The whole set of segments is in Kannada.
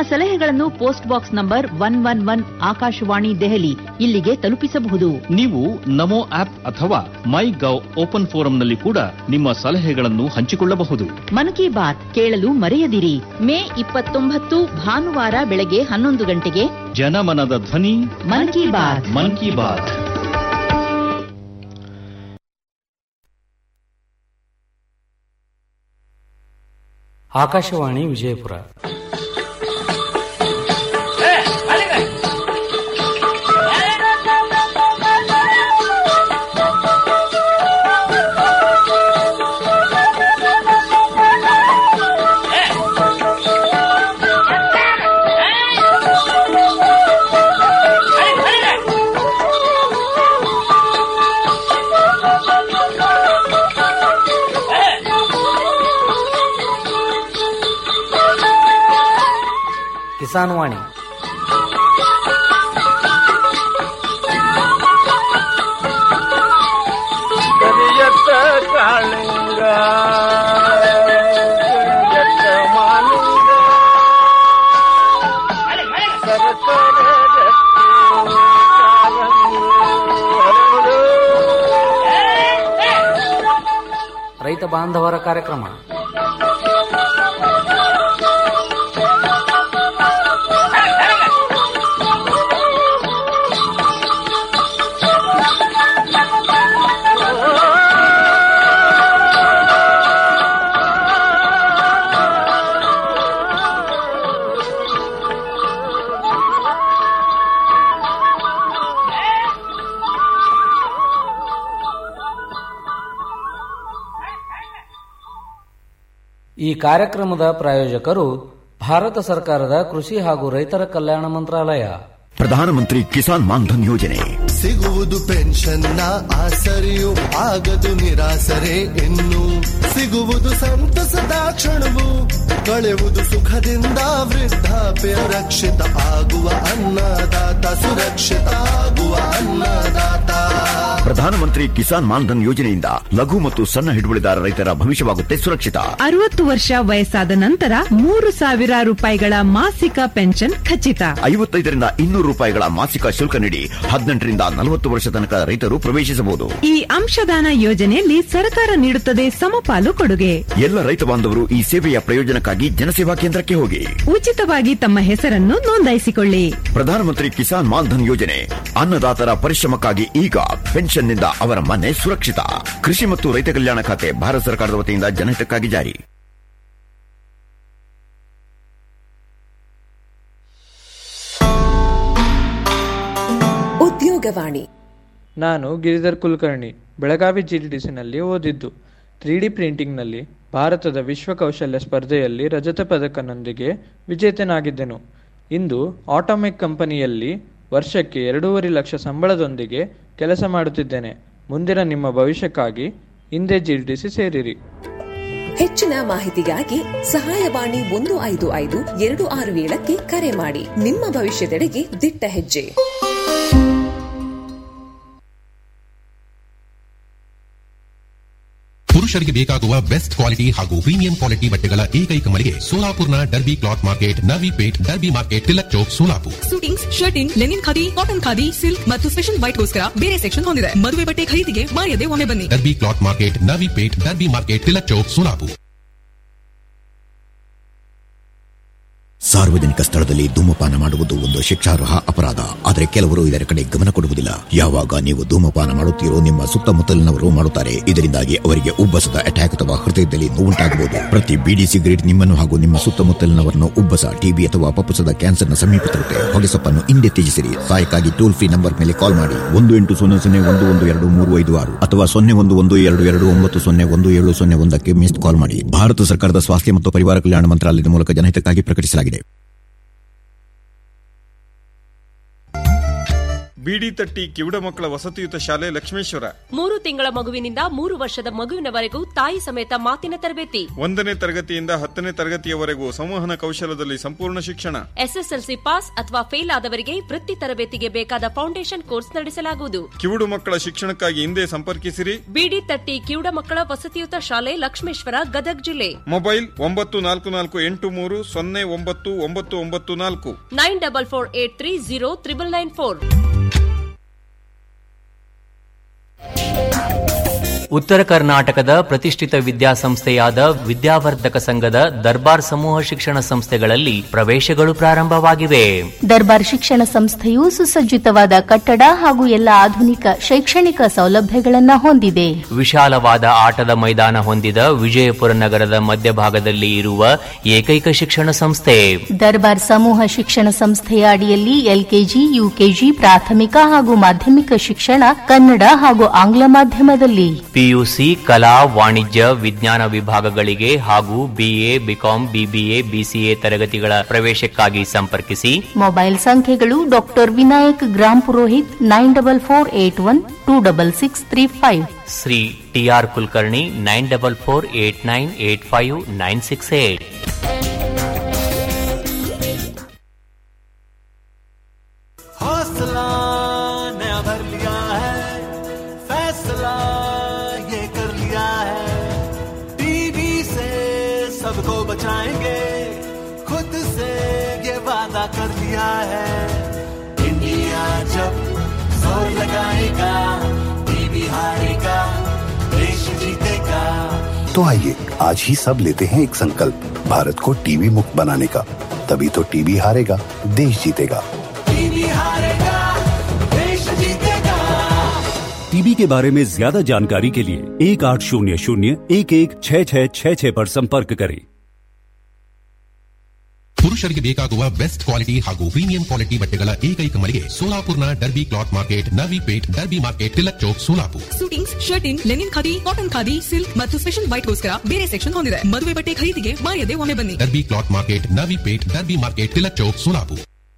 ಸಲಹೆಗಳನ್ನು post box number one one one Akashvani Delhi ಇಲ್ಲಿಗೆ ತಲುಪಿಸಬಹುದು ನೀವು ನಮೋ ಆಪ್ ಅಥವಾ ಮೈ ಗವ್ ಓಪನ್ ಫೋರಂನಲ್ಲಿ ಕೂಡ ನಿಮ್ಮ ಸಲಹೆಗಳನ್ನು ಹಂಚಿಕೊಳ್ಳಬಹುದು ಮನ್ ಕಿ ಬಾತ್ ಕೇಳಲು ಮರೆಯದಿರಿ ಮೇ ಇಪ್ಪತ್ತೊಂಬತ್ತು ಭಾನುವಾರ ಬೆಳಗ್ಗೆ ಹನ್ನೊಂದು ಗಂಟೆಗೆ ಜನಮನದ ಧ್ವನಿ ಮನ್ ಕಿ ಬಾತ್ ಮನ್ ಕಿ ಬಾತ್ ಆಕಾಶವಾಣಿ ವಿಜಯಪುರ ಕಿಸಾನ್ ವಾಣಿ ಕರಿಯತ್ತ ಕಾಳಿಂಗ ಕರಿಯತ್ತ ಮಾಲಿಂಗ ಸರಸರ ಗಟ್ಟಿ ಕಾಲಂಗು ಹರಡು. ರೈತ ಬಾಂಧವರ ಕಾರ್ಯಕ್ರಮ ಈ ಕಾರ್ಯಕ್ರಮದ ಪ್ರಾಯೋಜಕರು ಭಾರತ ಸರ್ಕಾರದ ಕೃಷಿ ಹಾಗೂ ರೈತರ ಕಲ್ಯಾಣ ಮಂತ್ರಾಲಯ ಪ್ರಧಾನಮಂತ್ರಿ ಕಿಸಾನ್ ಮಾನ್ಧನ್ ಯೋಜನೆ ಸಿಗುವುದು ಪೆನ್ಷನ್ನ ಆಸರೆಯು ಆಗದು ನಿರಾಸರೆ ಇನ್ನು ಸಿಗುವುದು ಸಂತಸದ ಕ್ಷಣವು ಕಳೆವುದು ಸುಖದಿಂದ ವೃದ್ಧಾಪ್ಯ ರಕ್ಷಿತ ಆಗುವ ಅನ್ನದಾತ ಸುರಕ್ಷಿತ ಆಗುವ ಅನ್ನದಾತ ಪ್ರಧಾನಮಂತ್ರಿ ಕಿಸಾನ್ ಮಾನ್ಧನ್ ಯೋಜನೆಯಿಂದ ಲಘು ಮತ್ತು ಸಣ್ಣ ಹಿಡುವಳಿದಾರ ರೈತರ ಭವಿಷ್ಯವಾಗುತ್ತೆ ಸುರಕ್ಷಿತ ಅರವತ್ತು ವರ್ಷ ವಯಸ್ಸಾದ ನಂತರ ಮೂರು ಸಾವಿರ ರೂಪಾಯಿಗಳ ಮಾಸಿಕ ಪೆನ್ಷನ್ ಖಚಿತ ಐವತ್ತೈದರಿಂದ ಇನ್ನೂರು ರೂಪಾಯಿಗಳ ಮಾಸಿಕ ಶುಲ್ಕ ನೀಡಿ ಹದಿನೆಂಟರಿಂದ ನಲವತ್ತು ವರ್ಷ ತನಕ ರೈತರು ಪ್ರವೇಶಿಸಬಹುದು ಈ ಅಂಶದಾನ ಯೋಜನೆಯಲ್ಲಿ ಸರ್ಕಾರ ನೀಡುತ್ತದೆ ಸಮಪಾಲು ಕೊಡುಗೆ ಎಲ್ಲ ರೈತ ಬಾಂಧವರು ಈ ಸೇವೆಯ ಪ್ರಯೋಜನಕ್ಕಾಗಿ ಜನಸೇವಾ ಕೇಂದ್ರಕ್ಕೆ ಹೋಗಿ ಉಚಿತವಾಗಿ ತಮ್ಮ ಹೆಸರನ್ನು ನೋಂದಾಯಿಸಿಕೊಳ್ಳಿ ಪ್ರಧಾನಮಂತ್ರಿ ಕಿಸಾನ್ ಮಾನ್ಧನ್ ಯೋಜನೆ ಅನ್ನದಾತರ ಪರಿಶ್ರಮಕ್ಕಾಗಿ ಈಗ ಪೆನ್ಷನ್ನಿಂದ ಅವರ ಮನೆ ಸುರಕ್ಷಿತ ಕೃಷಿ ಮತ್ತು ರೈತ ಕಲ್ಯಾಣ ಖಾತೆ ಭಾರತ ಸರ್ಕಾರದ ವತಿಯಿಂದ ಜನಹಿತಕ್ಕಾಗಿ ಜಾರಿ ಉದ್ಯೋಗವಾಣಿ ನಾನು ಗಿರಿಧರ್ ಕುಲಕರ್ಣಿ ಬೆಳಗಾವಿ ಜಿಡಿಡಿಸಿನಲ್ಲಿ ಓದಿದ್ದು ತ್ರೀ ಡಿ ಪ್ರಿಂಟಿಂಗ್ನಲ್ಲಿ ಭಾರತದ ವಿಶ್ವ ಕೌಶಲ್ಯ ಸ್ಪರ್ಧೆಯಲ್ಲಿ ರಜತ ಪದಕನೊಂದಿಗೆ ವಿಜೇತನಾಗಿದ್ದೆನು ಇಂದು ಆಟೋಮೆಕ್ ಕಂಪನಿಯಲ್ಲಿ ವರ್ಷಕ್ಕೆ ಎರಡೂವರೆ ಲಕ್ಷ ಸಂಬಳದೊಂದಿಗೆ ಕೆಲಸ ಮಾಡುತ್ತಿದ್ದೇನೆ ಮುಂದಿನ ನಿಮ್ಮ ಭವಿಷ್ಯಕ್ಕಾಗಿ ಹಿಂದೆ ಜಿಡಿಡಿಸಿ ಸೇರಿರಿ ಹೆಚ್ಚಿನ ಮಾಹಿತಿಗಾಗಿ ಸಹಾಯವಾಣಿ ಒಂದು ಐದು ಐದು ಎರಡು ಆರು ಏಳಕ್ಕೆ ಕರೆ ಮಾಡಿ ನಿಮ್ಮ ಭವಿಷ್ಯದೆಡೆಗೆ ದಿಟ್ಟ ಹೆಜ್ಜೆ ಪುರುಷರಿಗೆ ಬೇಕಾಗುವ ಬೆಸ್ಟ್ ಕ್ವಾಲಿಟಿ ಹಾಗೂ ಪ್ರೀಮಿಯಂ ಕ್ವಾಲಿಟಿ ಬಟ್ಟೆಗಳ ಏಕೈಕ ಮಳಿಗೆ ಸೋಲಾಪುರ್ನ Derby cloth market Navi Peth Derby market Tilak Chowk Solapur suitings shirting linen khadi cotton khadi silk ಮತ್ತು ಸ್ಪೆಷಲ್ ವೈಟ್ಗೋಸ್ಕರ ಬೇರೆ ಸೆಕ್ಷನ್ ಹೊಂದಿದೆ ಮದುವೆ ಬಟ್ಟೆ ಖರೀದಿಗೆ ಮಾಯದೆ ಒಮ್ಮೆ ಬನ್ನಿ Derby cloth market Navi Peth Derby market Tilak Chowk Solapur ಸಾರ್ವಜನಿಕ ಸ್ಥಳದಲ್ಲಿ ಧೂಮಪಾನ ಮಾಡುವುದು ಒಂದು ಶಿಕ್ಷಾರ್ಹ ಅಪರಾಧ ಆದರೆ ಕೆಲವರು ಇದರ ಕಡೆ ಗಮನ ಕೊಡುವುದಿಲ್ಲ ಯಾವಾಗ ನೀವು ಧೂಮಪಾನ ಮಾಡುತ್ತೀರೋ ನಿಮ್ಮ ಸುತ್ತಮುತ್ತಲಿನವರು ಮಾಡುತ್ತಾರೆ ಇದರಿಂದಾಗಿ ಅವರಿಗೆ ಉಬ್ಬಸದ ಅಟ್ಯಾಕ್ ಅಥವಾ ಹೃದಯದಲ್ಲಿ ನೋವುಂಟಾಗಬಹುದು ಪ್ರತಿ ಬಿಡಿ ಸಿಗರೇಟ್ ನಿಮ್ಮನ್ನು ಹಾಗೂ ನಿಮ್ಮ ಸುತ್ತಮುತ್ತಲಿನವರನ್ನು ಉಬ್ಬಸ ಟಿಬಿ ಅಥವಾ ಪಪ್ಪಸದ ಕ್ಯಾನ್ಸರ್ನ ಸಮೀಪ ತರುತ್ತೆ ಹೊಗೆಸೊಪ್ಪನ್ನು ಹಿಂದೆ ತ್ಯಜಿಸಿರಿ ಸಹಾಯಕ್ಕಾಗಿ ಟೋಲ್ ಫ್ರೀ ನಂಬರ್ ಮೇಲೆ ಕಾಲ್ ಮಾಡಿ ಒಂದು ಎಂಟು ಸೊನ್ನೆ ಸೊನ್ನೆ ಒಂದು ಒಂದು ಎರಡು ಮೂರು ಐದು ಆರು ಅಥವಾ ಸೊನ್ನೆ ಒಂದು ಒಂದು ಎರಡು ಎರಡು ಒಂಬತ್ತು ಸೊನ್ನೆ ಒಂದು ಏಳು ಸೊನ್ನೆ ಒಂದಕ್ಕೆ ಮಿಸ್ಡ್ ಕಾಲ್ ಮಾಡಿ ಭಾರತ ಸರ್ಕಾರದ ಸ್ವಾಸ್ಥ್ಯ ಮತ್ತು ಪರಿವಾರ ಕಲ್ಯಾಣ ಮಂತ್ರಾಲಯದ ಮೂಲಕ ಜನಹಿತಕ್ಕಾಗಿ ಪ್ರಕಟಿಸಲಾಗಿದೆ ಬಿಡಿ ತಟ್ಟಿ ಕಿವುಡ ಮಕ್ಕಳ ವಸತಿಯುತ ಶಾಲೆ ಲಕ್ಷ್ಮೇಶ್ವರ ಮೂರು ತಿಂಗಳ ಮಗುವಿನಿಂದ ಮೂರು ವರ್ಷದ ಮಗುವಿನವರೆಗೂ ತಾಯಿ ಸಮೇತ ಮಾತಿನ ತರಬೇತಿ ಒಂದನೇ ತರಗತಿಯಿಂದ ಹತ್ತನೇ ತರಗತಿಯವರೆಗೂ ಸಂವಹನ ಕೌಶಲದಲ್ಲಿ ಸಂಪೂರ್ಣ ಶಿಕ್ಷಣ ಎಸ್ಎಸ್ಎಲ್ಸಿ ಪಾಸ್ ಅಥವಾ ಫೇಲ್ ಆದವರಿಗೆ ವೃತ್ತಿ ತರಬೇತಿಗೆ ಬೇಕಾದ ಫೌಂಡೇಶನ್ ಕೋರ್ಸ್ ನಡೆಸಲಾಗುವುದು ಕಿವುಡು ಮಕ್ಕಳ ಶಿಕ್ಷಣಕ್ಕಾಗಿ ಹಿಂದೆ ಸಂಪರ್ಕಿಸಿರಿ ಬಿಡಿ ತಟ್ಟಿ ಕಿವುಡ ಮಕ್ಕಳ ವಸತಿಯುತ ಶಾಲೆ ಲಕ್ಷ್ಮೇಶ್ವರ ಗದಗ್ ಜಿಲ್ಲೆ ಮೊಬೈಲ್ ಒಂಬತ್ತು ನಾಲ್ಕು ನಾಲ್ಕು ಎಂಟು ಮೂರು ಸೊನ್ನೆ ಒಂಬತ್ತು ಒಂಬತ್ತು ಒಂಬತ್ತು ನಾಲ್ಕು nine double four eight three zero triple nine four ಉತ್ತರ ಕರ್ನಾಟಕದ ಪ್ರತಿಷ್ಠಿತ ವಿದ್ಯಾಸಂಸ್ಥೆಯಾದ ವಿದ್ಯಾವರ್ಧಕ ಸಂಘದ ದರ್ಬಾರ್ ಸಮೂಹ ಶಿಕ್ಷಣ ಸಂಸ್ಥೆಗಳಲ್ಲಿ ಪ್ರವೇಶಗಳು ಪ್ರಾರಂಭವಾಗಿವೆ ದರ್ಬಾರ್ ಶಿಕ್ಷಣ ಸಂಸ್ಥೆಯು ಸುಸಜ್ಜಿತವಾದ ಕಟ್ಟಡ ಹಾಗೂ ಎಲ್ಲ ಆಧುನಿಕ ಶೈಕ್ಷಣಿಕ ಸೌಲಭ್ಯಗಳನ್ನು ಹೊಂದಿದೆ ವಿಶಾಲವಾದ ಆಟದ ಮೈದಾನ ಹೊಂದಿದ ವಿಜಯಪುರ ನಗರದ ಮಧ್ಯಭಾಗದಲ್ಲಿ ಇರುವ ಏಕೈಕ ಶಿಕ್ಷಣ ಸಂಸ್ಥೆ ದರ್ಬಾರ್ ಸಮೂಹ ಶಿಕ್ಷಣ ಸಂಸ್ಥೆಯ ಅಡಿಯಲ್ಲಿ ಎಲ್ಕೆಜಿ ಯುಕೆಜಿ ಪ್ರಾಥಮಿಕ ಹಾಗೂ ಮಾಧ್ಯಮಿಕ ಶಿಕ್ಷಣ ಕನ್ನಡ ಹಾಗೂ ಆಂಗ್ಲ ಮಾಧ್ಯಮದಲ್ಲಿ ಪಿಯುಸಿ ಕಲಾ ವಾಣಿಜ್ಯ ವಿಜ್ಞಾನ ವಿಭಾಗಗಳಿಗೆ ಹಾಗೂ ಬಿಎ ಬಿಕಾಂ ಬಿಬಿಎ ಬಿಸಿಎ ತರಗತಿಗಳ ಪ್ರವೇಶಕ್ಕಾಗಿ ಸಂಪರ್ಕಿಸಿ ಮೊಬೈಲ್ ಸಂಖ್ಯೆಗಳು doctor Vinayak Gram Purohit nine double four eight one two double six three five Shri TR Kulkarni nine double four eight nine eight five nine six eight हौसला नया भर लिया है फैसला ये कर लिया है टीवी से सबको बचाएंगे खुद से ये वादा कर लिया है इंडिया जब जोर लगाएगा टीवी हारेगा देश जीतेगा तो आइए आज ही सब लेते हैं एक संकल्प भारत को टीवी मुक्त बनाने का तभी तो टीवी हारेगा देश जीतेगा टीवी हारेगा देश जीतेगा टीबी के बारे में ज्यादा जानकारी के लिए एक आठ शून्य शून्य एक एक छः छः छः छः पर संपर्क करें ಪುರುಷರಿಗೆ ಬೇಕಾಗುವ ಬೆಸ್ಟ್ ಕ್ವಾಲಿಟಿ ಹಾಗೂ ಪ್ರೀಮಿಯಂ ಕ್ವಾಲಿಟಿ ಬಟ್ಟೆಗಳ ಏಕೈಕ ಮಳಿಗೆ ಸೋಲಾಪುರ್ನ Derby cloth market Navi Peth Derby market Tilak Chowk Solapur suitings shirting linen khadi cotton khadi silk ಮತ್ತು ಸ್ಪೆಷಲ್ ವೈಟ್ಗೋಸ್ಕರ ಬೇರೆ ಸೆಕ್ಷನ್ ಹೊಂದಿದೆ ಮದುವೆ ಬಟ್ಟೆ ಖರೀದಿಗೆ ಮಾಯದೆ ಒಮ್ಮೆ ಬನ್ನಿ Derby cloth market Navi Peth Derby market Tilak Chowk Solapur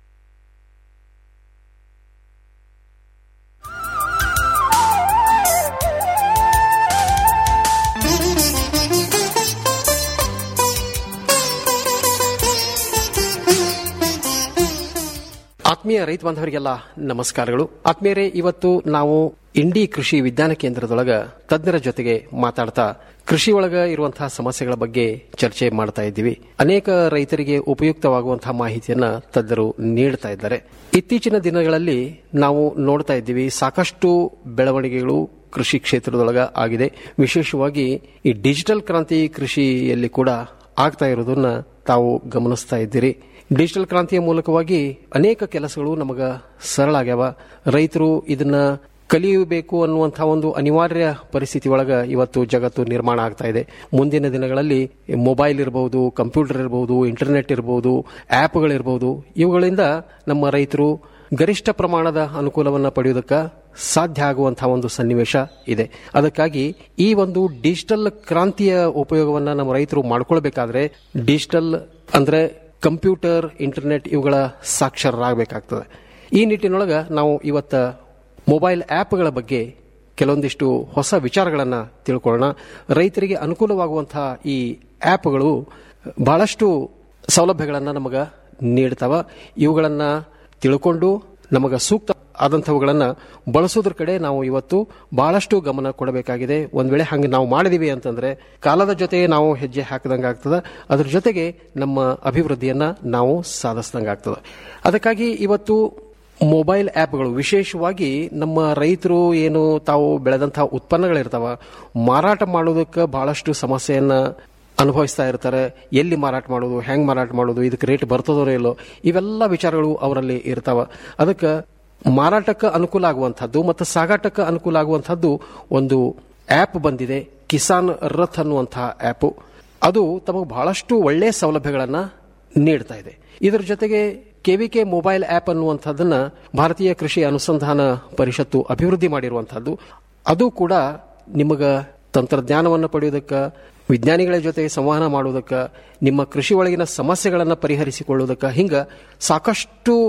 ಆತ್ಮೀಯ ರೈತ ಬಾಂಧವರಿಗೆಲ್ಲ ನಮಸ್ಕಾರಗಳು ಆತ್ಮೀಯರೇ ಇವತ್ತು ನಾವು ಇಂಡಿ ಕೃಷಿ ವಿಜ್ಞಾನ ಕೇಂದ್ರದೊಳಗ ತಜ್ಞರ ಜೊತೆಗೆ ಮಾತಾಡ್ತಾ ಕೃಷಿ ಒಳಗ ಇರುವಂತಹ ಸಮಸ್ಯೆಗಳ ಬಗ್ಗೆ ಚರ್ಚೆ ಮಾಡ್ತಾ ಇದ್ದೀವಿ ಅನೇಕ ರೈತರಿಗೆ ಉಪಯುಕ್ತವಾಗುವಂತಹ ಮಾಹಿತಿಯನ್ನ ತಜ್ಞರು ನೀಡ್ತಾ ಇದ್ದಾರೆ ಇತ್ತೀಚಿನ ದಿನಗಳಲ್ಲಿ ನಾವು ನೋಡ್ತಾ ಇದ್ದೀವಿ ಸಾಕಷ್ಟು ಬೆಳವಣಿಗೆಗಳು ಕೃಷಿ ಕ್ಷೇತ್ರದೊಳಗ ಆಗಿದೆ ವಿಶೇಷವಾಗಿ ಈ ಡಿಜಿಟಲ್ ಕ್ರಾಂತಿ ಕೃಷಿಯಲ್ಲಿ ಕೂಡ ಆಗ್ತಾ ಇರೋದನ್ನ ತಾವು ಗಮನಿಸ್ತಾ ಇದ್ದೀರಿ ಡಿಜಿಟಲ್ ಕ್ರಾಂತಿಯ ಮೂಲಕವಾಗಿ ಅನೇಕ ಕೆಲಸಗಳು ನಮಗ ಸರಳ ಆಗ್ಯಾವ ರೈತರು ಇದನ್ನ ಕಲಿಯಬೇಕು ಅನ್ನುವಂತಹ ಒಂದು ಅನಿವಾರ್ಯ ಪರಿಸ್ಥಿತಿ ಒಳಗ ಇವತ್ತು ಜಗತ್ತು ನಿರ್ಮಾಣ ಆಗ್ತಾ ಇದೆ ಮುಂದಿನ ದಿನಗಳಲ್ಲಿ ಮೊಬೈಲ್ ಇರಬಹುದು ಕಂಪ್ಯೂಟರ್ ಇರಬಹುದು ಇಂಟರ್ನೆಟ್ ಇರಬಹುದು ಆ್ಯಪ್ಗಳಿರಬಹುದು ಇವುಗಳಿಂದ ನಮ್ಮ ರೈತರು ಗರಿಷ್ಠ ಪ್ರಮಾಣದ ಅನುಕೂಲವನ್ನು ಪಡೆಯುವುದಕ್ಕೆ ಸಾಧ್ಯ ಆಗುವಂತಹ ಒಂದು ಸನ್ನಿವೇಶ ಇದೆ ಅದಕ್ಕಾಗಿ ಈ ಒಂದು ಡಿಜಿಟಲ್ ಕ್ರಾಂತಿಯ ಉಪಯೋಗವನ್ನ ನಮ್ಮ ರೈತರು ಮಾಡ್ಕೊಳ್ಬೇಕಾದ್ರೆ ಡಿಜಿಟಲ್ ಅಂದ್ರೆ ಕಂಪ್ಯೂಟರ್ ಇಂಟರ್ನೆಟ್ ಇವುಗಳ ಸಾಕ್ಷರರಾಗಬೇಕಾಗ್ತದೆ ಈ ನಿಟ್ಟಿನೊಳಗ ನಾವು ಇವತ್ತ ಮೊಬೈಲ್ ಆ್ಯಪ್ಗಳ ಬಗ್ಗೆ ಕೆಲವೊಂದಿಷ್ಟು ಹೊಸ ವಿಚಾರಗಳನ್ನು ತಿಳ್ಕೊಳ್ಳೋಣ ರೈತರಿಗೆ ಅನುಕೂಲವಾಗುವಂತಹ ಈ ಆ್ಯಪ್ಗಳು ಬಹಳಷ್ಟು ಸೌಲಭ್ಯಗಳನ್ನು ನಮಗೆ ನೀಡ್ತಾವ ಇವುಗಳನ್ನು ತಿಳ್ಕೊಂಡು ನಮಗೆ ಸೂಕ್ತ ಆದಂಥವುಗಳನ್ನು ಬಳಸೋದ್ರ ಕಡೆ ನಾವು ಇವತ್ತು ಬಹಳಷ್ಟು ಗಮನ ಕೊಡಬೇಕಾಗಿದೆ ಒಂದ್ ವೇಳೆ ಹಂಗೆ ನಾವು ಮಾಡಿದೀವಿ ಅಂತಂದ್ರೆ ಕಾಲದ ಜೊತೆ ನಾವು ಹೆಜ್ಜೆ ಹಾಕಿದಂಗೆ ಆಗ್ತದೆ ಅದ್ರ ಜೊತೆಗೆ ನಮ್ಮ ಅಭಿವೃದ್ಧಿಯನ್ನ ನಾವು ಸಾಧಿಸಿದಂಗೆ ಆಗ್ತದೆ ಅದಕ್ಕಾಗಿ ಇವತ್ತು ಮೊಬೈಲ್ ಆ್ಯಪ್ಗಳು ವಿಶೇಷವಾಗಿ ನಮ್ಮ ರೈತರು ಏನು ತಾವು ಬೆಳೆದಂತಹ ಉತ್ಪನ್ನಗಳಿರ್ತಾವ ಮಾರಾಟ ಮಾಡೋದಕ್ಕೆ ಬಹಳಷ್ಟು ಸಮಸ್ಯೆಯನ್ನ ಅನುಭವಿಸ್ತಾ ಇರ್ತಾರೆ ಎಲ್ಲಿ ಮಾರಾಟ ಮಾಡೋದು ಹೆಂಗ್ ಮಾರಾಟ ಮಾಡೋದು ಇದಕ್ಕೆ ರೇಟ್ ಬರ್ತದೋ ಇಲ್ಲೋ ಇವೆಲ್ಲ ವಿಚಾರಗಳು ಅವರಲ್ಲಿ ಇರ್ತಾವ ಅದಕ್ಕೆ ಮಾರಾಟಕ್ಕೆ ಅನುಕೂಲ ಆಗುವಂಥದ್ದು ಮತ್ತು ಸಾಗಾಟಕ್ಕೆ ಅನುಕೂಲ ಆಗುವಂಥದ್ದು ಒಂದು ಆ್ಯಪ್ ಬಂದಿದೆ ಕಿಸಾನ್ ರಥ್ ಅನ್ನುವಂತಹ ಆ್ಯಪ್ ಅದು ತಮಗೆ ಬಹಳಷ್ಟು ಒಳ್ಳೆಯ ಸೌಲಭ್ಯಗಳನ್ನು ನೀಡ್ತಾ ಇದೆ ಇದರ ಜೊತೆಗೆ ಕೆವಿಕೆ ಮೊಬೈಲ್ ಆ್ಯಪ್ ಅನ್ನುವಂಥದ್ದನ್ನ ಭಾರತೀಯ ಕೃಷಿ ಅನುಸಂಧಾನ ಪರಿಷತ್ತು ಅಭಿವೃದ್ಧಿ ಮಾಡಿರುವಂಥದ್ದು ಅದು ಕೂಡ ನಿಮಗ ತಂತ್ರಜ್ಞಾನವನ್ನು ಪಡೆಯುವುದಕ್ಕೆ ವಿಜ್ಞಾನಿಗಳ ಜೊತೆ ಸಂವಹನ ಮಾಡುವುದಕ್ಕೆ ನಿಮ್ಮ ಕೃಷಿ ಒಳಗಿನ ಸಮಸ್ಯೆಗಳನ್ನು ಪರಿಹರಿಸಿಕೊಳ್ಳುವುದಕ್ಕೆ ಹಿಂಗ ಸಾಕಷ್ಟು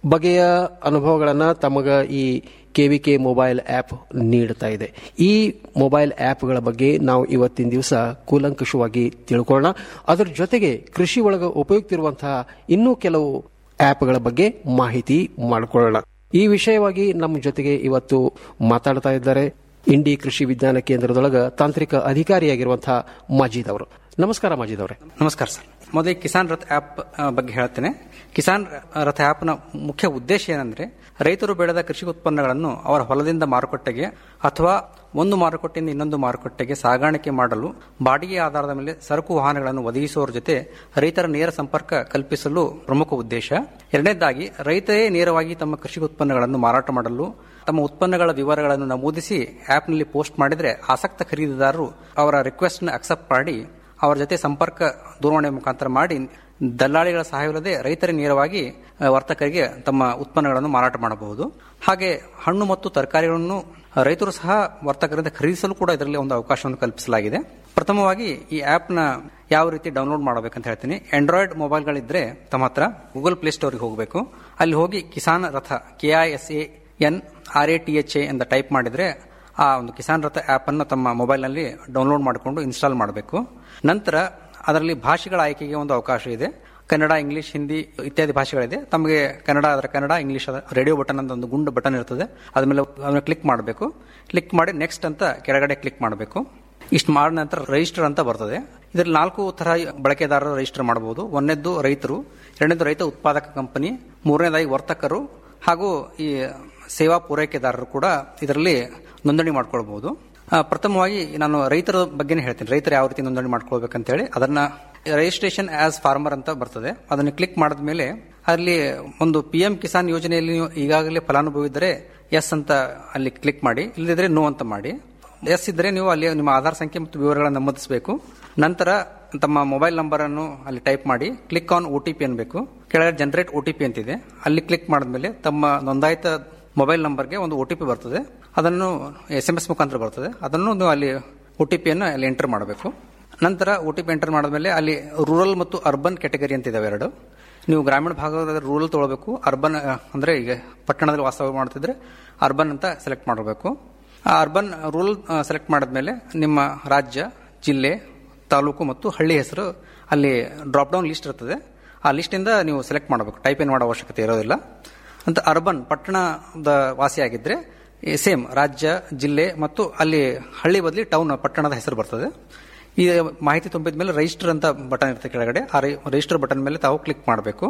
ಬಗೆಯ ಅನುಭವಗಳನ್ನು ತಮಗ ಈ ಕೆವಿಕೆ ಮೊಬೈಲ್ ಆ್ಯಪ್ ನೀಡುತ್ತಾ ಇದೆ ಈ ಮೊಬೈಲ್ ಆ್ಯಪ್ಗಳ ಬಗ್ಗೆ ನಾವು ಇವತ್ತಿನ ದಿವಸ ಕೂಲಂಕಷವಾಗಿ ತಿಳ್ಕೊಳ್ಳೋಣ ಅದರ ಜೊತೆಗೆ ಕೃಷಿ ಒಳಗೆ ಉಪಯುಕ್ತ ಇರುವಂತಹ ಇನ್ನೂ ಕೆಲವು ಆ್ಯಪ್ಗಳ ಬಗ್ಗೆ ಮಾಹಿತಿ ಮಾಡಿಕೊಳ್ಳೋಣ ಈ ವಿಷಯವಾಗಿ ನಮ್ಮ ಜೊತೆಗೆ ಇವತ್ತು ಮಾತಾಡ್ತಾ ಇದ್ದಾರೆ ಇಂಡಿ ಕೃಷಿ ವಿಜ್ಞಾನ ಕೇಂದ್ರದೊಳಗ ತಾಂತ್ರಿಕ ಅಧಿಕಾರಿಯಾಗಿರುವಂತಹ ಮಜೀದ್ ಅವರು ನಮಸ್ಕಾರ ಮಜೀದ್ ಅವರೇ ನಮಸ್ಕಾರ ಸರ್ ಮೊದಲಿಗೆ ಕಿಸಾನ್ ರಥ್ ಆ್ಯಪ್ ಬಗ್ಗೆ ಹೇಳ್ತೇನೆ ಕಿಸಾನ್ ರಥ ಆ್ಯಪ್ನ ಮುಖ್ಯ ಉದ್ದೇಶ ಏನಂದ್ರೆ ರೈತರು ಬೆಳೆದ ಕೃಷಿ ಉತ್ಪನ್ನಗಳನ್ನು ಅವರ ಹೊಲದಿಂದ ಮಾರುಕಟ್ಟೆಗೆ ಅಥವಾ ಒಂದು ಮಾರುಕಟ್ಟೆಯಿಂದ ಇನ್ನೊಂದು ಮಾರುಕಟ್ಟೆಗೆ ಸಾಗಾಣಿಕೆ ಮಾಡಲು ಬಾಡಿಗೆ ಆಧಾರದ ಮೇಲೆ ಸರಕು ವಾಹನಗಳನ್ನು ಒದಗಿಸುವವರ ಜೊತೆ ರೈತರ ನೇರ ಸಂಪರ್ಕ ಕಲ್ಪಿಸಲು ಪ್ರಮುಖ ಉದ್ದೇಶ ಎರಡನೇದಾಗಿ ರೈತರೇ ನೇರವಾಗಿ ತಮ್ಮ ಕೃಷಿ ಉತ್ಪನ್ನಗಳನ್ನು ಮಾರಾಟ ಮಾಡಲು ತಮ್ಮ ಉತ್ಪನ್ನಗಳ ವಿವರಗಳನ್ನು ನಮೂದಿಸಿ ಆ್ಯಪ್ನಲ್ಲಿ ಪೋಸ್ಟ್ ಮಾಡಿದರೆ ಆಸಕ್ತ ಖರೀದಿದಾರರು ಅವರ ರಿಕ್ವೆಸ್ಟ್ನ ಅಕ್ಸೆಪ್ಟ್ ಮಾಡಿ ಅವರ ಜೊತೆ ಸಂಪರ್ಕ ದೂರವಾಣಿ ಮುಖಾಂತರ ಮಾಡಿ ದಲ್ಲಾಳಿಗಳ ಸಹಾಯವಿಲ್ಲದೆ ರೈತರೇ ನೇರವಾಗಿ ಆ, ವರ್ತಕರಿಗೆ ತಮ್ಮ ಉತ್ಪನ್ನಗಳನ್ನು ಮಾರಾಟ ಮಾಡಬಹುದು ಹಾಗೆ ಹಣ್ಣು ಮತ್ತು ತರಕಾರಿಗಳನ್ನು ರೈತರು ಸಹ ವರ್ತಕರಿಂದ ಖರೀದಿಸಲು ಕೂಡ ಇದರಲ್ಲಿ ಒಂದು ಅವಕಾಶವನ್ನು ಕಲ್ಪಿಸಲಾಗಿದೆ ಪ್ರಥಮವಾಗಿ ಈ ಆ್ಯಪ್ನ ಯಾವ ರೀತಿ ಡೌನ್ಲೋಡ್ ಮಾಡಬೇಕಂತ ಹೇಳ್ತೀನಿ ಆಂಡ್ರಾಯ್ಡ್ ಮೊಬೈಲ್ಗಳಿದ್ರೆ ತಮ್ಮ ಹತ್ರ ಗೂಗಲ್ ಪ್ಲೇ ಸ್ಟೋರ್ಗೆ ಹೋಗಬೇಕು ಅಲ್ಲಿ ಹೋಗಿ Kisan Rath K I S A N R A T H A ಅಂತ ಟೈಪ್ ಮಾಡಿದ್ರೆ ಆ ಒಂದು ಕಿಸಾನ್ ರಥ ಆ್ಯಪ್ ಅನ್ನು ತಮ್ಮ ಮೊಬೈಲ್ನಲ್ಲಿ ಡೌನ್ಲೋಡ್ ಮಾಡಿಕೊಂಡು ಇನ್ಸ್ಟಾಲ್ ಮಾಡಬೇಕು ನಂತರ ಅದರಲ್ಲಿ ಭಾಷೆಗಳ ಆಯ್ಕೆಗೆ ಒಂದು ಅವಕಾಶ ಇದೆ ಕನ್ನಡ ಇಂಗ್ಲಿಷ್ ಹಿಂದಿ ಇತ್ಯಾದಿ ಭಾಷೆಗಳಿದೆ ತಮಗೆ ಕನ್ನಡ ಅದರ ಕನ್ನಡ ಇಂಗ್ಲಿಷ್ ರೇಡಿಯೋ ಬಟನ್ ಅಂತ ಒಂದು ಗುಂಡು ಬಟನ್ ಇರ್ತದೆ ಅದ್ರ ಮೇಲೆ ಅದನ್ನ ಕ್ಲಿಕ್ ಮಾಡಬೇಕು ಕ್ಲಿಕ್ ಮಾಡಿ ನೆಕ್ಸ್ಟ್ ಅಂತ ಕೆಳಗಡೆ ಕ್ಲಿಕ್ ಮಾಡಬೇಕು ಇಷ್ಟು ಮಾಡಿದ ನಂತರ ರಿಜಿಸ್ಟರ್ ಅಂತ ಬರ್ತದೆ ಇದರಲ್ಲಿ ನಾಲ್ಕು ತರ ಬಳಕೆದಾರರು ರಿಜಿಸ್ಟರ್ ಮಾಡಬಹುದು ಒಂದನೇದ್ದು ರೈತರು ಎರಡನೇದು ರೈತ ಉತ್ಪಾದಕ ಕಂಪನಿ ಮೂರನೇದಾಗಿ ವರ್ತಕರು ಹಾಗೂ ಈ ಸೇವಾ ಪೂರೈಕೆದಾರರು ಕೂಡ ಇದರಲ್ಲಿ ನೋಂದಣಿ ಮಾಡ್ಕೊಳ್ಬಹುದು ಆ, ಪ್ರಥಮವಾಗಿ ನಾನು ರೈತರ ಬಗ್ಗೆನೇ ಹೇಳ್ತೀನಿ ರೈತರು ಯಾವ ರೀತಿ ನೋಂದಣಿ ಮಾಡ್ಕೊಳ್ಬೇಕಂತ ಹೇಳಿ ಅದನ್ನ ರಿಜಿಸ್ಟ್ರೇಷನ್ ಆಸ್ ಫಾರ್ಮರ್ ಅಂತ ಬರ್ತದೆ ಅದನ್ನು ಕ್ಲಿಕ್ ಮಾಡಿದ ಮೇಲೆ ಅಲ್ಲಿ ಒಂದು ಪಿ ಎಂ ಕಿಸಾನ್ ಯೋಜನೆಯಲ್ಲಿ ನೀವು ಈಗಾಗಲೇ ಫಲಾನುಭವಿ ಇದ್ದರೆ ಎಸ್ ಅಂತ ಅಲ್ಲಿ ಕ್ಲಿಕ್ ಮಾಡಿ ಇಲ್ಲದಿದ್ರೆ ನೋ ಅಂತ ಮಾಡಿ ಎಸ್ ಇದ್ರೆ ನೀವು ಅಲ್ಲಿ ನಿಮ್ಮ ಆಧಾರ್ ಸಂಖ್ಯೆ ಮತ್ತು ವಿವರಗಳನ್ನು ನಮೂದಿಸಬೇಕು ನಂತರ ತಮ್ಮ ಮೊಬೈಲ್ ನಂಬರ್ ಅನ್ನು ಅಲ್ಲಿ ಟೈಪ್ ಮಾಡಿ click on O T P ಅನ್ಬೇಕು ಕೆಳಗಡೆ ಜನರೇಟ್ ಒ ಟಿ ಪಿ ಅಂತಿದೆ ಅಲ್ಲಿ ಕ್ಲಿಕ್ ಮಾಡಿದ್ಮೇಲೆ ತಮ್ಮ ನೋಂದಾಯಿತ ಮೊಬೈಲ್ ನಂಬರ್ಗೆ ಒಂದು ಒ ಟಿ ಪಿ ಬರ್ತದೆ ಅದನ್ನು ಎಸ್ ಎಂ ಎಸ್ ಮುಖಾಂತರ ಬರ್ತದೆ ಅದನ್ನು ನೀವು ಅಲ್ಲಿ ಒ ಟಿ ಪಿಯನ್ನು ಅಲ್ಲಿ ಎಂಟರ್ ಮಾಡಬೇಕು ನಂತರ ಒ ಟಿ ಪಿ ಎಂಟರ್ ಮಾಡಿದ್ಮೇಲೆ ಅಲ್ಲಿ ರೂರಲ್ ಮತ್ತು ಅರ್ಬನ್ ಕ್ಯಾಟಗರಿ ಅಂತ ಇದಾವೆ ಎರಡು ನೀವು ಗ್ರಾಮೀಣ ಭಾಗದ ರೂರಲ್ ತೊಗೊಳ್ಬೇಕು ಅರ್ಬನ್ ಅಂದರೆ ಈಗ ಪಟ್ಟಣದಲ್ಲಿ ವಾಸ ಮಾಡ್ತಿದ್ರೆ ಅರ್ಬನ್ ಅಂತ ಸೆಲೆಕ್ಟ್ ಮಾಡಬೇಕು ಆ ಅರ್ಬನ್ ರೂರಲ್ ಸೆಲೆಕ್ಟ್ ಮಾಡಿದ್ಮೇಲೆ ನಿಮ್ಮ ರಾಜ್ಯ ಜಿಲ್ಲೆ ತಾಲೂಕು ಮತ್ತು ಹಳ್ಳಿ ಹೆಸರು ಅಲ್ಲಿ ಡ್ರಾಪ್ ಡೌನ್ ಲಿಸ್ಟ್ ಇರ್ತದೆ ಆ ಲಿಸ್ಟಿಂದ ನೀವು ಸೆಲೆಕ್ಟ್ ಮಾಡಬೇಕು ಟೈಪ್ ಏನು ಮಾಡೋ ಅವಶ್ಯಕತೆ ಇರೋದಿಲ್ಲ ಅಂತ ಅರ್ಬನ್ ಪಟ್ಟಣದ ವಾಸಿಯಾಗಿದ್ದರೆ ಸೇಮ್ ರಾಜ್ಯ ಜಿಲ್ಲೆ ಮತ್ತು ಅಲ್ಲಿ ಹಳ್ಳಿ ಬದಲಿ ಟೌನ್ ಪಟ್ಟಣದ ಹೆಸರು ಬರ್ತದೆ ಈ ಮಾಹಿತಿ ತುಂಬಿದ ಮೇಲೆ ರಿಜಿಸ್ಟರ್ ಅಂತ ಬಟನ್ ಇರುತ್ತೆ ಕೆಳಗಡೆ ಆ ರಿಜಿಸ್ಟರ್ ಬಟನ್ ಮೇಲೆ ತಾವು ಕ್ಲಿಕ್ ಮಾಡಬೇಕು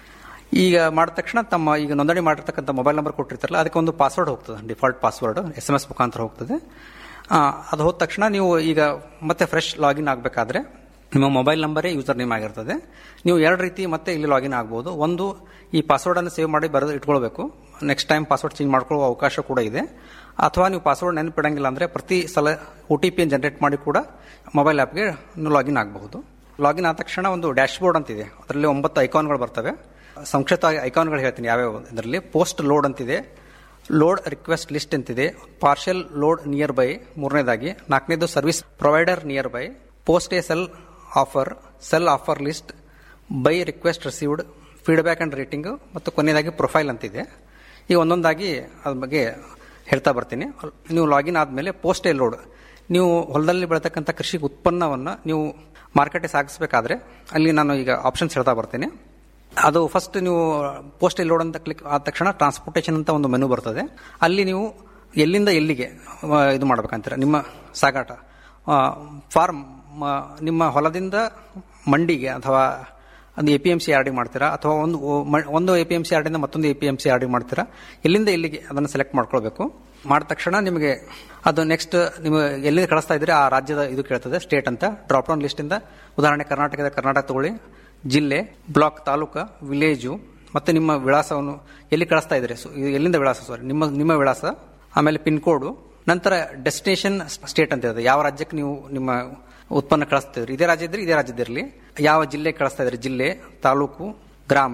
ಈಗ ಮಾಡಿದ ತಕ್ಷಣ ತಮ್ಮ ಈಗ ನೋಂದಣಿ ಮಾಡಿರ್ತಕ್ಕಂಥ ಮೊಬೈಲ್ ನಂಬರ್ ಕೊಟ್ಟಿರ್ತಾರಲ್ಲ ಅದಕ್ಕೆ ಒಂದು ಪಾಸ್ವರ್ಡ್ ಹೋಗ್ತದೆ default password S M S ಮುಖಾಂತರ ಹೋಗ್ತದೆ ಆ, ಅದು ಹೋದ ತಕ್ಷಣ ನೀವು ಈಗ ಮತ್ತೆ ಫ್ರೆಶ್ ಲಾಗಿನ್ ಆಗಬೇಕಾದ್ರೆ ನಿಮ್ಮ ಮೊಬೈಲ್ ನಂಬರೇ ಯೂಸರ್ ನೇಮ್ ಆಗಿರ್ತದೆ ನೀವು ಎರಡು ರೀತಿ ಮತ್ತೆ ಇಲ್ಲಿ ಲಾಗಿನ್ ಆಗ್ಬೋದು ಒಂದು ಈ ಪಾಸ್ವರ್ಡನ್ನು ಸೇವ್ ಮಾಡಿ ಬರೆದು ಇಟ್ಕೊಳ್ಬೇಕು ನೆಕ್ಸ್ಟ್ ಟೈಮ್ ಪಾಸ್ವರ್ಡ್ ಚೇಂಜ್ ಮಾಡ್ಕೊಳ್ಳೋ ಅವಕಾಶ ಕೂಡ ಇದೆ ಅಥವಾ ನೀವು ಪಾಸ್ವರ್ಡ್ ನೆನಪಿಡಂಗಿಲ್ಲ ಅಂದರೆ ಪ್ರತಿ ಸಲ ಒ ಟಿ ಪಿಯನ್ನು ಜನರೇಟ್ ಮಾಡಿ ಕೂಡ ಮೊಬೈಲ್ ಆ್ಯಪ್ಗೆ ನೀವು ಲಾಗಿನ್ ಆಗಬಹುದು ಲಾಗಿನ್ ಆದ ತಕ್ಷಣ ಒಂದು ಡ್ಯಾಶ್ ಬೋರ್ಡ್ ಅಂತಿದೆ ಅದರಲ್ಲಿ ಒಂಬತ್ತು ಐಕಾನ್ಗಳು ಬರ್ತವೆ ಸಂಕ್ಷಿಪ್ತವಾಗಿ ಐಕಾನ್ಗಳು ಹೇಳ್ತೀನಿ ಯಾವ್ಯಾವ ಇದರಲ್ಲಿ ಪೋಸ್ಟ್ ಲೋಡ್ ಅಂತಿದೆ ಲೋಡ್ ರಿಕ್ವೆಸ್ಟ್ ಲಿಸ್ಟ್ ಅಂತಿದೆ ಪಾರ್ಷಿಯಲ್ ಲೋಡ್ ನಿಯರ್ ಬೈ ಮೂರನೇದಾಗಿ ನಾಲ್ಕನೇದು service provider nearby post a sell offer sell offer list buy request received feedback and rating ಮತ್ತು ಕೊನೆಯದಾಗಿ ಪ್ರೊಫೈಲ್ ಅಂತಿದೆ ಈಗ ಒಂದೊಂದಾಗಿ ಅದ್ರ ಬಗ್ಗೆ ಹೇಳ್ತಾ ಬರ್ತೀನಿ ನೀವು ಲಾಗಿನ್ ಆದಮೇಲೆ ಪೋಸ್ಟ್ ಎ ಲೋಡ್ ನೀವು ಹೊಲದಲ್ಲಿ ಬೆಳತಕ್ಕಂಥ ಕೃಷಿ ಉತ್ಪನ್ನವನ್ನು ನೀವು ಮಾರ್ಕೆಟ್ಗೆ ಸಾಗಿಸಬೇಕಾದ್ರೆ ಅಲ್ಲಿ ನಾನು ಈಗ ಆಪ್ಷನ್ಸ್ ಹೇಳ್ತಾ ಬರ್ತೀನಿ ಅದು ಫಸ್ಟ್ ನೀವು ಪೋಸ್ಟ್ ಲೋಡ್ ಅಂತ ಕ್ಲಿಕ್ ಆದ ತಕ್ಷಣ ಟ್ರಾನ್ಸ್ಪೋರ್ಟೇಷನ್ ಅಂತ ಒಂದು ಮೆನು ಬರ್ತದೆ ಅಲ್ಲಿ ನೀವು ಎಲ್ಲಿಂದ ಎಲ್ಲಿಗೆ ಆ, ಇದು ಮಾಡ್ಬೇಕಂತೀರ ನಿಮ್ಮ ಸಾಗಾಟ ಫಾರ್ಮ್ ನಿಮ್ಮ ಹೊಲದಿಂದ ಮಂಡಿಗೆ ಅಥವಾ ಒಂದು A P M C R D ಮಾಡ್ತೀರಾ ಅಥವಾ ಒಂದು ಮ- ಒಂದು A P M C R ಡಿಂದ ಮತ್ತೊಂದು A P M C R D ಮಾಡ್ತೀರಾ ಎಲ್ಲಿಂದ ಎಲ್ಲಿಗೆ ಅದನ್ನು ಸೆಲೆಕ್ಟ್ ಮಾಡ್ಕೊಳ್ಬೇಕು ಮಾಡಿದ ತಕ್ಷಣ ನಿಮಗೆ ಅದು ನೆಕ್ಸ್ಟ್ ನಿಮಗೆ ಎಲ್ಲಿ ಕಳಿಸ್ತಾ ಇದ್ರೆ ಆ ರಾಜ್ಯದ ಇದು ಕೇಳ್ತದೆ ಸ್ಟೇಟ್ ಅಂತ ಡ್ರಾಪ್ ಡೌನ್ ಲಿಸ್ಟಿಂದ ಉದಾಹರಣೆ ಕರ್ನಾಟಕದ ಕರ್ನಾಟಕ ತಗೊಳ್ಳಿ ಜಿಲ್ಲೆ ಬ್ಲಾಕ್ ತಾಲೂಕು ವಿಲೇಜು ಮತ್ತೆ ನಿಮ್ಮ ವಿಳಾಸವನ್ನು ಎಲ್ಲಿ ಕಳಿಸ್ತಾ ಇದ್ರೆ ಸೊ ಇದು ಎಲ್ಲಿಂದ ವಿಳಾಸ ಸಾರಿ ನಿಮ್ಮ ನಿಮ್ಮ ವಿಳಾಸ ಆಮೇಲೆ ಪಿನ್ ಕೋಡು ನಂತರ ಡೆಸ್ಟಿನೇಷನ್ ಸ್ಟೇಟ್ ಅಂತ ಇರುತ್ತೆ ಯಾವ ರಾಜ್ಯಕ್ಕೆ ನೀವು ನಿಮ್ಮ ಉತ್ಪನ್ನ ಕಳಿಸ್ತಾ ಇದ್ರಿ ಇದೇ ರಾಜ್ಯ ಇದ್ರೆ ಇದೇ ರಾಜ್ಯದಿರಲಿ ಯಾವ ಜಿಲ್ಲೆ ಕಳಿಸ್ತಾ ಇದ್ರಿ ಜಿಲ್ಲೆ ತಾಲೂಕು ಗ್ರಾಮ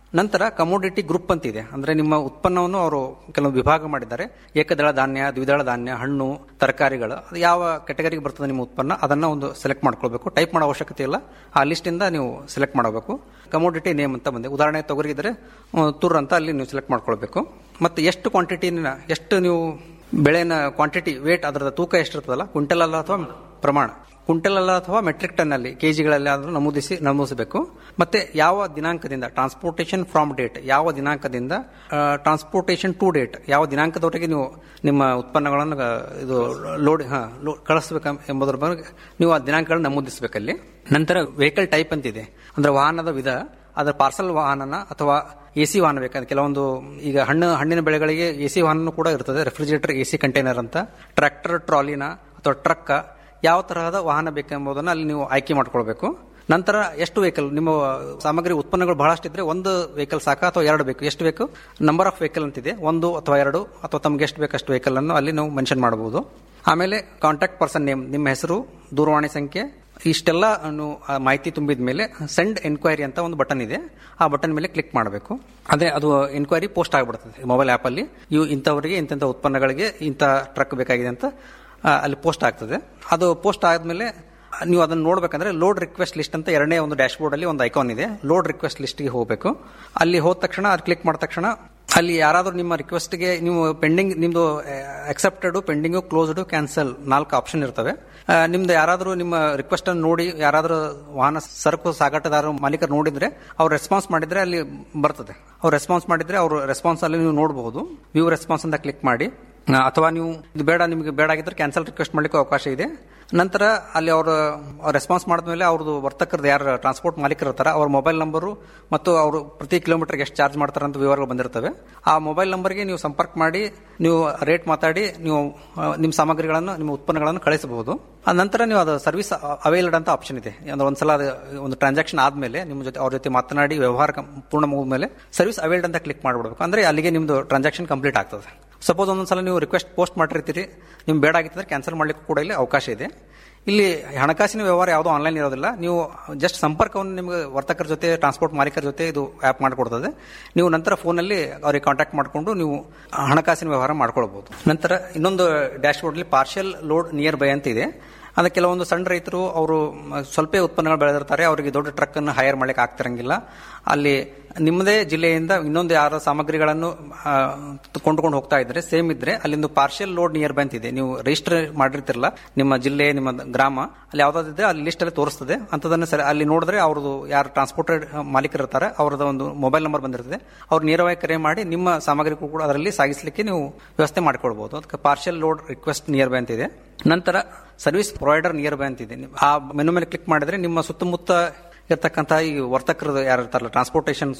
ನಂತರ ಕಮೋಡಿಟಿ ಗ್ರೂಪ್ ಅಂತ ಇದೆ ಅಂದ್ರೆ ನಿಮ್ಮ ಉತ್ಪನ್ನವನ್ನು ಅವರು ಕೆಲವು ವಿಭಾಗ ಮಾಡಿದ್ದಾರೆ ಏಕದಳ ಧಾನ್ಯ ದ್ವಿದಳ ಧಾನ್ಯ ಹಣ್ಣು ತರಕಾರಿಗಳು ಅದು ಯಾವ ಕೆಟಗರಿಗೆ ಬರ್ತದೆ ನಿಮ್ಮ ಉತ್ಪನ್ನ ಅದನ್ನ ಒಂದು ಸೆಲೆಕ್ಟ್ ಮಾಡ್ಕೊಳ್ಬೇಕು ಟೈಪ್ ಮಾಡೋ ಅವಶ್ಯಕತೆ ಇಲ್ಲ ಆ ಲಿಸ್ಟ್ ಇಂದ ನೀವು ಸೆಲೆಕ್ಟ್ ಮಾಡಬೇಕು ಕಮೋಡಿಟಿ ನೇಮ್ ಅಂತ ಬಂದೆ ಉದಾಹರಣೆ ತೊಗರಿ ಇದ್ರೆ ಆ, ತುರ್ ಅಂತ ಅಲ್ಲಿ ನೀವು ಸೆಲೆಕ್ಟ್ ಮಾಡ್ಕೊಳ್ಬೇಕು ಮತ್ತೆ ಎಷ್ಟು ಕ್ವಾಂಟಿಟಿನ ಎಷ್ಟು ನೀವು ಬೆಳೆನ ಕ್ವಾಂಟಿಟಿ ವೇಟ್ ಅದರ ತೂಕ ಎಷ್ಟಿರ್ತದಲ್ಲ ಕ್ವಿಂಟಲ್ ಅಲ್ಲ ಅಥವಾ ಪ್ರಮಾಣ ಕ್ವಿಂಟಲ್ ಅಲ್ಲ ಅಥವಾ ಮೆಟ್ರಿಕ್ ಟನ್ ಅಲ್ಲಿ ಕೆಜಿಗಳಲ್ಲಿ ಆದ್ರೂ ನಮೂದಿಸಿ ನಮೂದಿಸಬೇಕು ಮತ್ತೆ ಯಾವ ದಿನಾಂಕದಿಂದ ಟ್ರಾನ್ಸ್ಪೋರ್ಟೇಷನ್ ಫ್ರಾಮ್ ಡೇಟ್ ಯಾವ ದಿನಾಂಕದಿಂದ ಟ್ರಾನ್ಸ್ಪೋರ್ಟೇಷನ್ ಟು ಡೇಟ್ ಯಾವ ದಿನಾಂಕದವರೆಗೆ ನೀವು ನಿಮ್ಮ ಉತ್ಪನ್ನಗಳನ್ನು ಆ, ಇದು ಲೋಡ್ ಹಾ ಕಳಿಸ್ಬೇಕ ಎಂಬುದರ ಬಗ್ಗೆ ನೀವು ಆ ದಿನಾಂಕಗಳನ್ನು ನಮೂದಿಸಬೇಕಲ್ಲಿ ನಂತರ ವೆಹಿಕಲ್ ಟೈಪ್ ಅಂತಿದೆ ಅಂದ್ರೆ ವಾಹನದ ವಿಧ ಅದರ ಪಾರ್ಸಲ್ ವಾಹನನ ಅಥವಾ ಎ ಸಿ ವಾಹನ ಬೇಕಾದ್ರೆ ಕೆಲವೊಂದು ಈಗ ಹಣ್ಣು ಹಣ್ಣಿನ ಬೆಳೆಗಳಿಗೆ ಎ ಸಿ ವಾಹನ ಕೂಡ ಇರ್ತದೆ ರೆಫ್ರಿಜರೇಟರ್ ಎ ಸಿ ಕಂಟೈನರ್ ಅಂತ ಟ್ರ್ಯಾಕ್ಟರ್ ಟ್ರಾಲಿನ ಅಥವಾ ಟ್ರಕ್ ಯಾವ ತರಹದ ವಾಹನ ಬೇಕೆಂಬುದನ್ನು ಅಲ್ಲಿ ನೀವು ಆಯ್ಕೆ ಮಾಡ್ಕೊಳ್ಬೇಕು ನಂತರ ಎಷ್ಟು ವೆಹಿಕಲ್ ನಿಮ್ಮ ಸಾಮಗ್ರಿ ಉತ್ಪನ್ನಗಳು ಬಹಳಷ್ಟು ಇದ್ರೆ ಒಂದು ವೆಹಿಕಲ್ ಸಾಕ ಅಥವಾ ಎರಡು ಬೇಕು ಎಷ್ಟು ಬೇಕು ನಂಬರ್ ಆಫ್ ವೆಹಿಕಲ್ ಅಂತಿದೆ ಒಂದು ಅಥವಾ ಎರಡು ಅಥವಾ ತಮ್ಗೆ ಎಷ್ಟು ಬೇಕು ಅಷ್ಟು ವೆಹಿಕಲ್ ಅನ್ನು ಅಲ್ಲಿ ನಾವು ಮೆನ್ಷನ್ ಮಾಡಬಹುದು ಆಮೇಲೆ ಕಾಂಟ್ಯಾಕ್ಟ್ ಪರ್ಸನ್ ನೇಮ್ ನಿಮ್ಮ ಹೆಸರು ದೂರವಾಣಿ ಸಂಖ್ಯೆ ಇಷ್ಟೆಲ್ಲ ನೀವು ಆ ಮಾಹಿತಿ ತುಂಬಿದ ಮೇಲೆ ಸೆಂಡ್ ಎನ್ಕ್ವೈರಿ ಅಂತ ಒಂದು ಬಟನ್ ಇದೆ ಆ ಬಟನ್ ಮೇಲೆ ಕ್ಲಿಕ್ ಮಾಡಬೇಕು ಅದೇ ಅದು ಎನ್ಕ್ವೈರಿ ಪೋಸ್ಟ್ ಆಗಿಬಿಡ್ತದೆ ಮೊಬೈಲ್ ಆಪ್ ಅಲ್ಲಿ ಇವು ಇಂಥವರಿಗೆ ಇಂಥ ಉತ್ಪನ್ನಗಳಿಗೆ ಇಂಥ ಟ್ರಕ್ ಬೇಕಾಗಿದೆ ಅಂತ ಆ, ಅಲ್ಲಿ ಪೋಸ್ಟ್ ಆಗ್ತದೆ ಅದು ಪೋಸ್ಟ್ ಆದ್ಮೇಲೆ ನೀವು ಅದನ್ನು ನೋಡ್ಬೇಕಂದ್ರೆ ಲೋಡ್ ರಿಕ್ವೆಸ್ಟ್ ಲಿಸ್ಟ್ ಅಂತ ಎರಡನೇ ಒಂದು ಡ್ಯಾಶ್ ಬೋರ್ಡ್ ಅಲ್ಲಿ ಒಂದು ಐಕಾನ್ ಇದೆ ಲೋಡ್ ರಿಕ್ವೆಸ್ಟ್ ಲಿಸ್ಟ್ಗೆ ಹೋಗಬೇಕು ಅಲ್ಲಿ ಹೋದ ತಕ್ಷಣ ಅದು ಕ್ಲಿಕ್ ಮಾಡಿದ ತಕ್ಷಣ ಅಲ್ಲಿ ಯಾರಾದರೂ ನಿಮ್ಮ ರಿಕ್ವೆಸ್ಟ್ಗೆ ನೀವು ಪೆಂಡಿಂಗ್ ನಿಮ್ದು ಅಕ್ಸೆಪ್ಟೆಡ್ ಪೆಂಡಿಂಗು ಕ್ಲೋಸ್ಡ್ ಕ್ಯಾನ್ಸಲ್ ನಾಲ್ಕು ಆಪ್ಷನ್ ಇರ್ತವೆ ಆ, ನಿಮ್ದು ಯಾರಾದರೂ ನಿಮ್ಮ ರಿಕ್ವೆಸ್ಟ್ ಅನ್ನು ನೋಡಿ ಯಾರಾದರೂ ವಾಹನ ಸರಕು ಸಾಗಾಟದಾರರು ಮಾಲೀಕರು ನೋಡಿದ್ರೆ ಅವ್ರು ರೆಸ್ಪಾನ್ಸ್ ಮಾಡಿದ್ರೆ ಅಲ್ಲಿ ಬರ್ತದೆ ಅವ್ರು ರೆಸ್ಪಾನ್ಸ್ ಮಾಡಿದ್ರೆ ಅವ್ರ ರೆಸ್ಪಾನ್ಸ್ ಅಲ್ಲಿ ನೀವು ನೋಡಬಹುದು ವ್ಯೂ ರೆಸ್ಪಾನ್ಸ್ ಅಂತ ಕ್ಲಿಕ್ ಮಾಡಿ ಆ, ಅಥವಾ ನೀವು ಇದು ಬೇಡ ನಿಮಗೆ ಬೇಡ ಆಗಿದ್ರೆ ಕ್ಯಾನ್ಸಲ್ ರಿಕ್ವೆಸ್ಟ್ ಮಾಡ್ಲಿಕ್ಕೆ ಅವಕಾಶ ಇದೆ ನಂತರ ಅಲ್ಲಿ ಅವರು ರೆಸ್ಪಾನ್ಸ್ ಮಾಡಿದ್ಮೇಲೆ ಅವ್ರದ್ದು ವರ್ತಕರದ್ದು ಯಾರು ಟ್ರಾನ್ಸ್ಪೋರ್ಟ್ ಮಾಲೀಕರು ಇರ್ತಾರೆ ಅವ್ರ ಮೊಬೈಲ್ ನಂಬರು ಮತ್ತು ಅವರು ಪ್ರತಿ ಕಿಲೋಮೀಟರ್ಗೆ ಎಷ್ಟು ಚಾರ್ಜ್ ಮಾಡ್ತಾರೆ ಅಂತ ವಿವರಗಳು ಬಂದಿರ್ತವೆ ಆ ಮೊಬೈಲ್ ನಂಬರ್ಗೆ ನೀವು ಸಂಪರ್ಕ ಮಾಡಿ ನೀವು ರೇಟ್ ಮಾತಾಡಿ ನೀವು ಆ, ನಿಮ್ಮ ಸಾಮಗ್ರಿಗಳನ್ನು ನಿಮ್ಮ ಉತ್ಪನ್ನಗಳನ್ನು ಕಳಿಸಬಹುದು ಆ ನಂತರ ನೀವು ಅದು ಸರ್ವಿಸ್ ಅವೈಲ್ಡ್ ಅಂತ ಆಪ್ಷನ್ ಇದೆ ಅಂದ್ರೆ ಒಂದ್ಸಲ ಅದು ಒಂದು ಟ್ರಾನ್ಸಾಕ್ಷನ್ ಆದ್ಮೇಲೆ ನಿಮ್ಮ ಜೊತೆ ಅವ್ರ ಜೊತೆ ಮಾತನಾಡಿ ವ್ಯವಹಾರ ಕಂ- ಪೂರ್ಣ ಮುಗಿದ್ಮೇಲೆ ಸರ್ವಿಸ್ ಅವೈಲ್ಡ್ ಅಂತ ಕ್ಲಿಕ್ ಮಾಡಿಬಿಡ್ಬೇಕು ಅಂದ್ರೆ ಅಲ್ಲಿಗೆ ನಿಮ್ದು ಟ್ರಾನ್ಸಾಕ್ಷನ್ ಕಂಪ್ಲೀಟ್ ಆಗ್ತದೆ ಸಪೋಸ್ ಒಂದೊಂದ್ಸಲ ನೀವು ರಿಕ್ವೆಸ್ಟ್ ಪೋಸ್ಟ್ ಮಾಡಿರ್ತೀರಿ ನಿಮ್ಗೆ ಬೇಡ ಆಗಿತ್ತಂದ್ರೆ ಕ್ಯಾನ್ಸಲ್ ಮಾಡ್ಲಿಕ್ಕೆ ಕೂಡ ಇಲ್ಲಿ ಅವಕಾಶ ಇದೆ ಇಲ್ಲಿ ಹಣಕಾಸಿನ ವ್ಯವಹಾರ ಯಾವುದೋ ಆನ್ಲೈನ್ ಇರೋದಿಲ್ಲ ನೀವು ಜಸ್ಟ್ ಸಂಪರ್ಕವನ್ನು ನಿಮಗೆ ವರ್ತಕರ ಜೊತೆ ಟ್ರಾನ್ಸ್ಪೋರ್ಟ್ ಮಾಲೀಕರ ಜೊತೆ ಇದು ಆ್ಯಪ್ ಮಾಡಿಕೊಡ್ತದೆ ನೀವು ನಂತರ ಫೋನಲ್ಲಿ ಅವ್ರಿಗೆ ಕಾಂಟ್ಯಾಕ್ಟ್ ಮಾಡಿಕೊಂಡು ನೀವು ಹಣಕಾಸಿನ ವ್ಯವಹಾರ ಮಾಡ್ಕೊಳ್ಬಹುದು ನಂತರ ಇನ್ನೊಂದು ಡ್ಯಾಶ್ ಬೋರ್ಡ್ಲಿ ಪಾರ್ಷಿಯಲ್ ಲೋಡ್ ನಿಯರ್ ಬೈ ಅಂತ ಇದೆ ಅದಕ್ಕೆ ಕೆಲವೊಂದು ಸಣ್ಣ ರೈತರು ಅವರು ಸ್ವಲ್ಪ ಉತ್ಪನ್ನಗಳು ಬೆಳೆದಿರ್ತಾರೆ ಅವರಿಗೆ ದೊಡ್ಡ ಟ್ರಕ್ ಅನ್ನು ಹೈರ್ ಮಾಡ್ಲಿಕ್ಕೆ ಆಗ್ತಿರಂಗಿಲ್ಲ ಅಲ್ಲಿ ನಿಮ್ಮದೇ ಜಿಲ್ಲೆಯಿಂದ ಇನ್ನೊಂದು ಯಾರ ಸಾಮಗ್ರಿಗಳನ್ನು ಆ, ಕೊಂಡ್ಕೊಂಡು ಹೋಗ್ತಾ ಇದ್ರೆ ಸೇಮ್ ಇದ್ರೆ ಅಲ್ಲಿಂದು ಪಾರ್ಷಿಯಲ್ ಲೋಡ್ ನಿಯರ್ ಬೈ ಅಂತಿದೆ ನೀವು ರಿಜಿಸ್ಟರ್ ಮಾಡಿರ್ತಿರಲ್ಲ ನಿಮ್ಮ ಜಿಲ್ಲೆ ನಿಮ್ಮ ಗ್ರಾಮ ಅಲ್ಲಿ ಯಾವ್ದಾದ್ರೆ ಅಲ್ಲಿ ಲಿಸ್ಟ್ ಅಲ್ಲಿ ತೋರಿಸ್ತದೆ ಅಂತದನ್ನ ಸರಿ ಅಲ್ಲಿ ನೋಡಿದ್ರೆ ಅವ್ರದ್ದು ಯಾರು ಟ್ರಾನ್ಸ್ಪೋರ್ಟೆಡ್ ಮಾಲೀಕರು ಇರ್ತಾರೆ ಅವ್ರದ್ದು ಒಂದು ಮೊಬೈಲ್ ನಂಬರ್ ಬಂದಿರ್ತದೆ ಅವ್ರು ನೇರವಾಗಿ ಕರೆ ಮಾಡಿ ನಿಮ್ಮ ಸಾಮಗ್ರಿಗೂ ಕೂಡ ಅದರಲ್ಲಿ ಸಾಗಿಸಲಿಕ್ಕೆ ನೀವು ವ್ಯವಸ್ಥೆ ಮಾಡ್ಕೊಳ್ಬಹುದು ಅದಕ್ಕೆ partial load request nearby ಅಂತಿದೆ ನಂತರ ಸರ್ವಿಸ್ ಪ್ರೊವೈಡರ್ ನಿಯರ್ ಬೈ ಅಂತಿದೆ ಆ ಮೆನು ಮೇಲೆ ಕ್ಲಿಕ್ ಮಾಡಿದ್ರೆ ನಿಮ್ಮ ಸುತ್ತಮುತ್ತ ಇರ್ತಕ್ಕಂಥ ಈ ವರ್ತಕರು ಯಾರು ಇರ್ತಾರಲ್ಲ ಟ್ರಾನ್ಸ್ಪೋರ್ಟೇಷನ್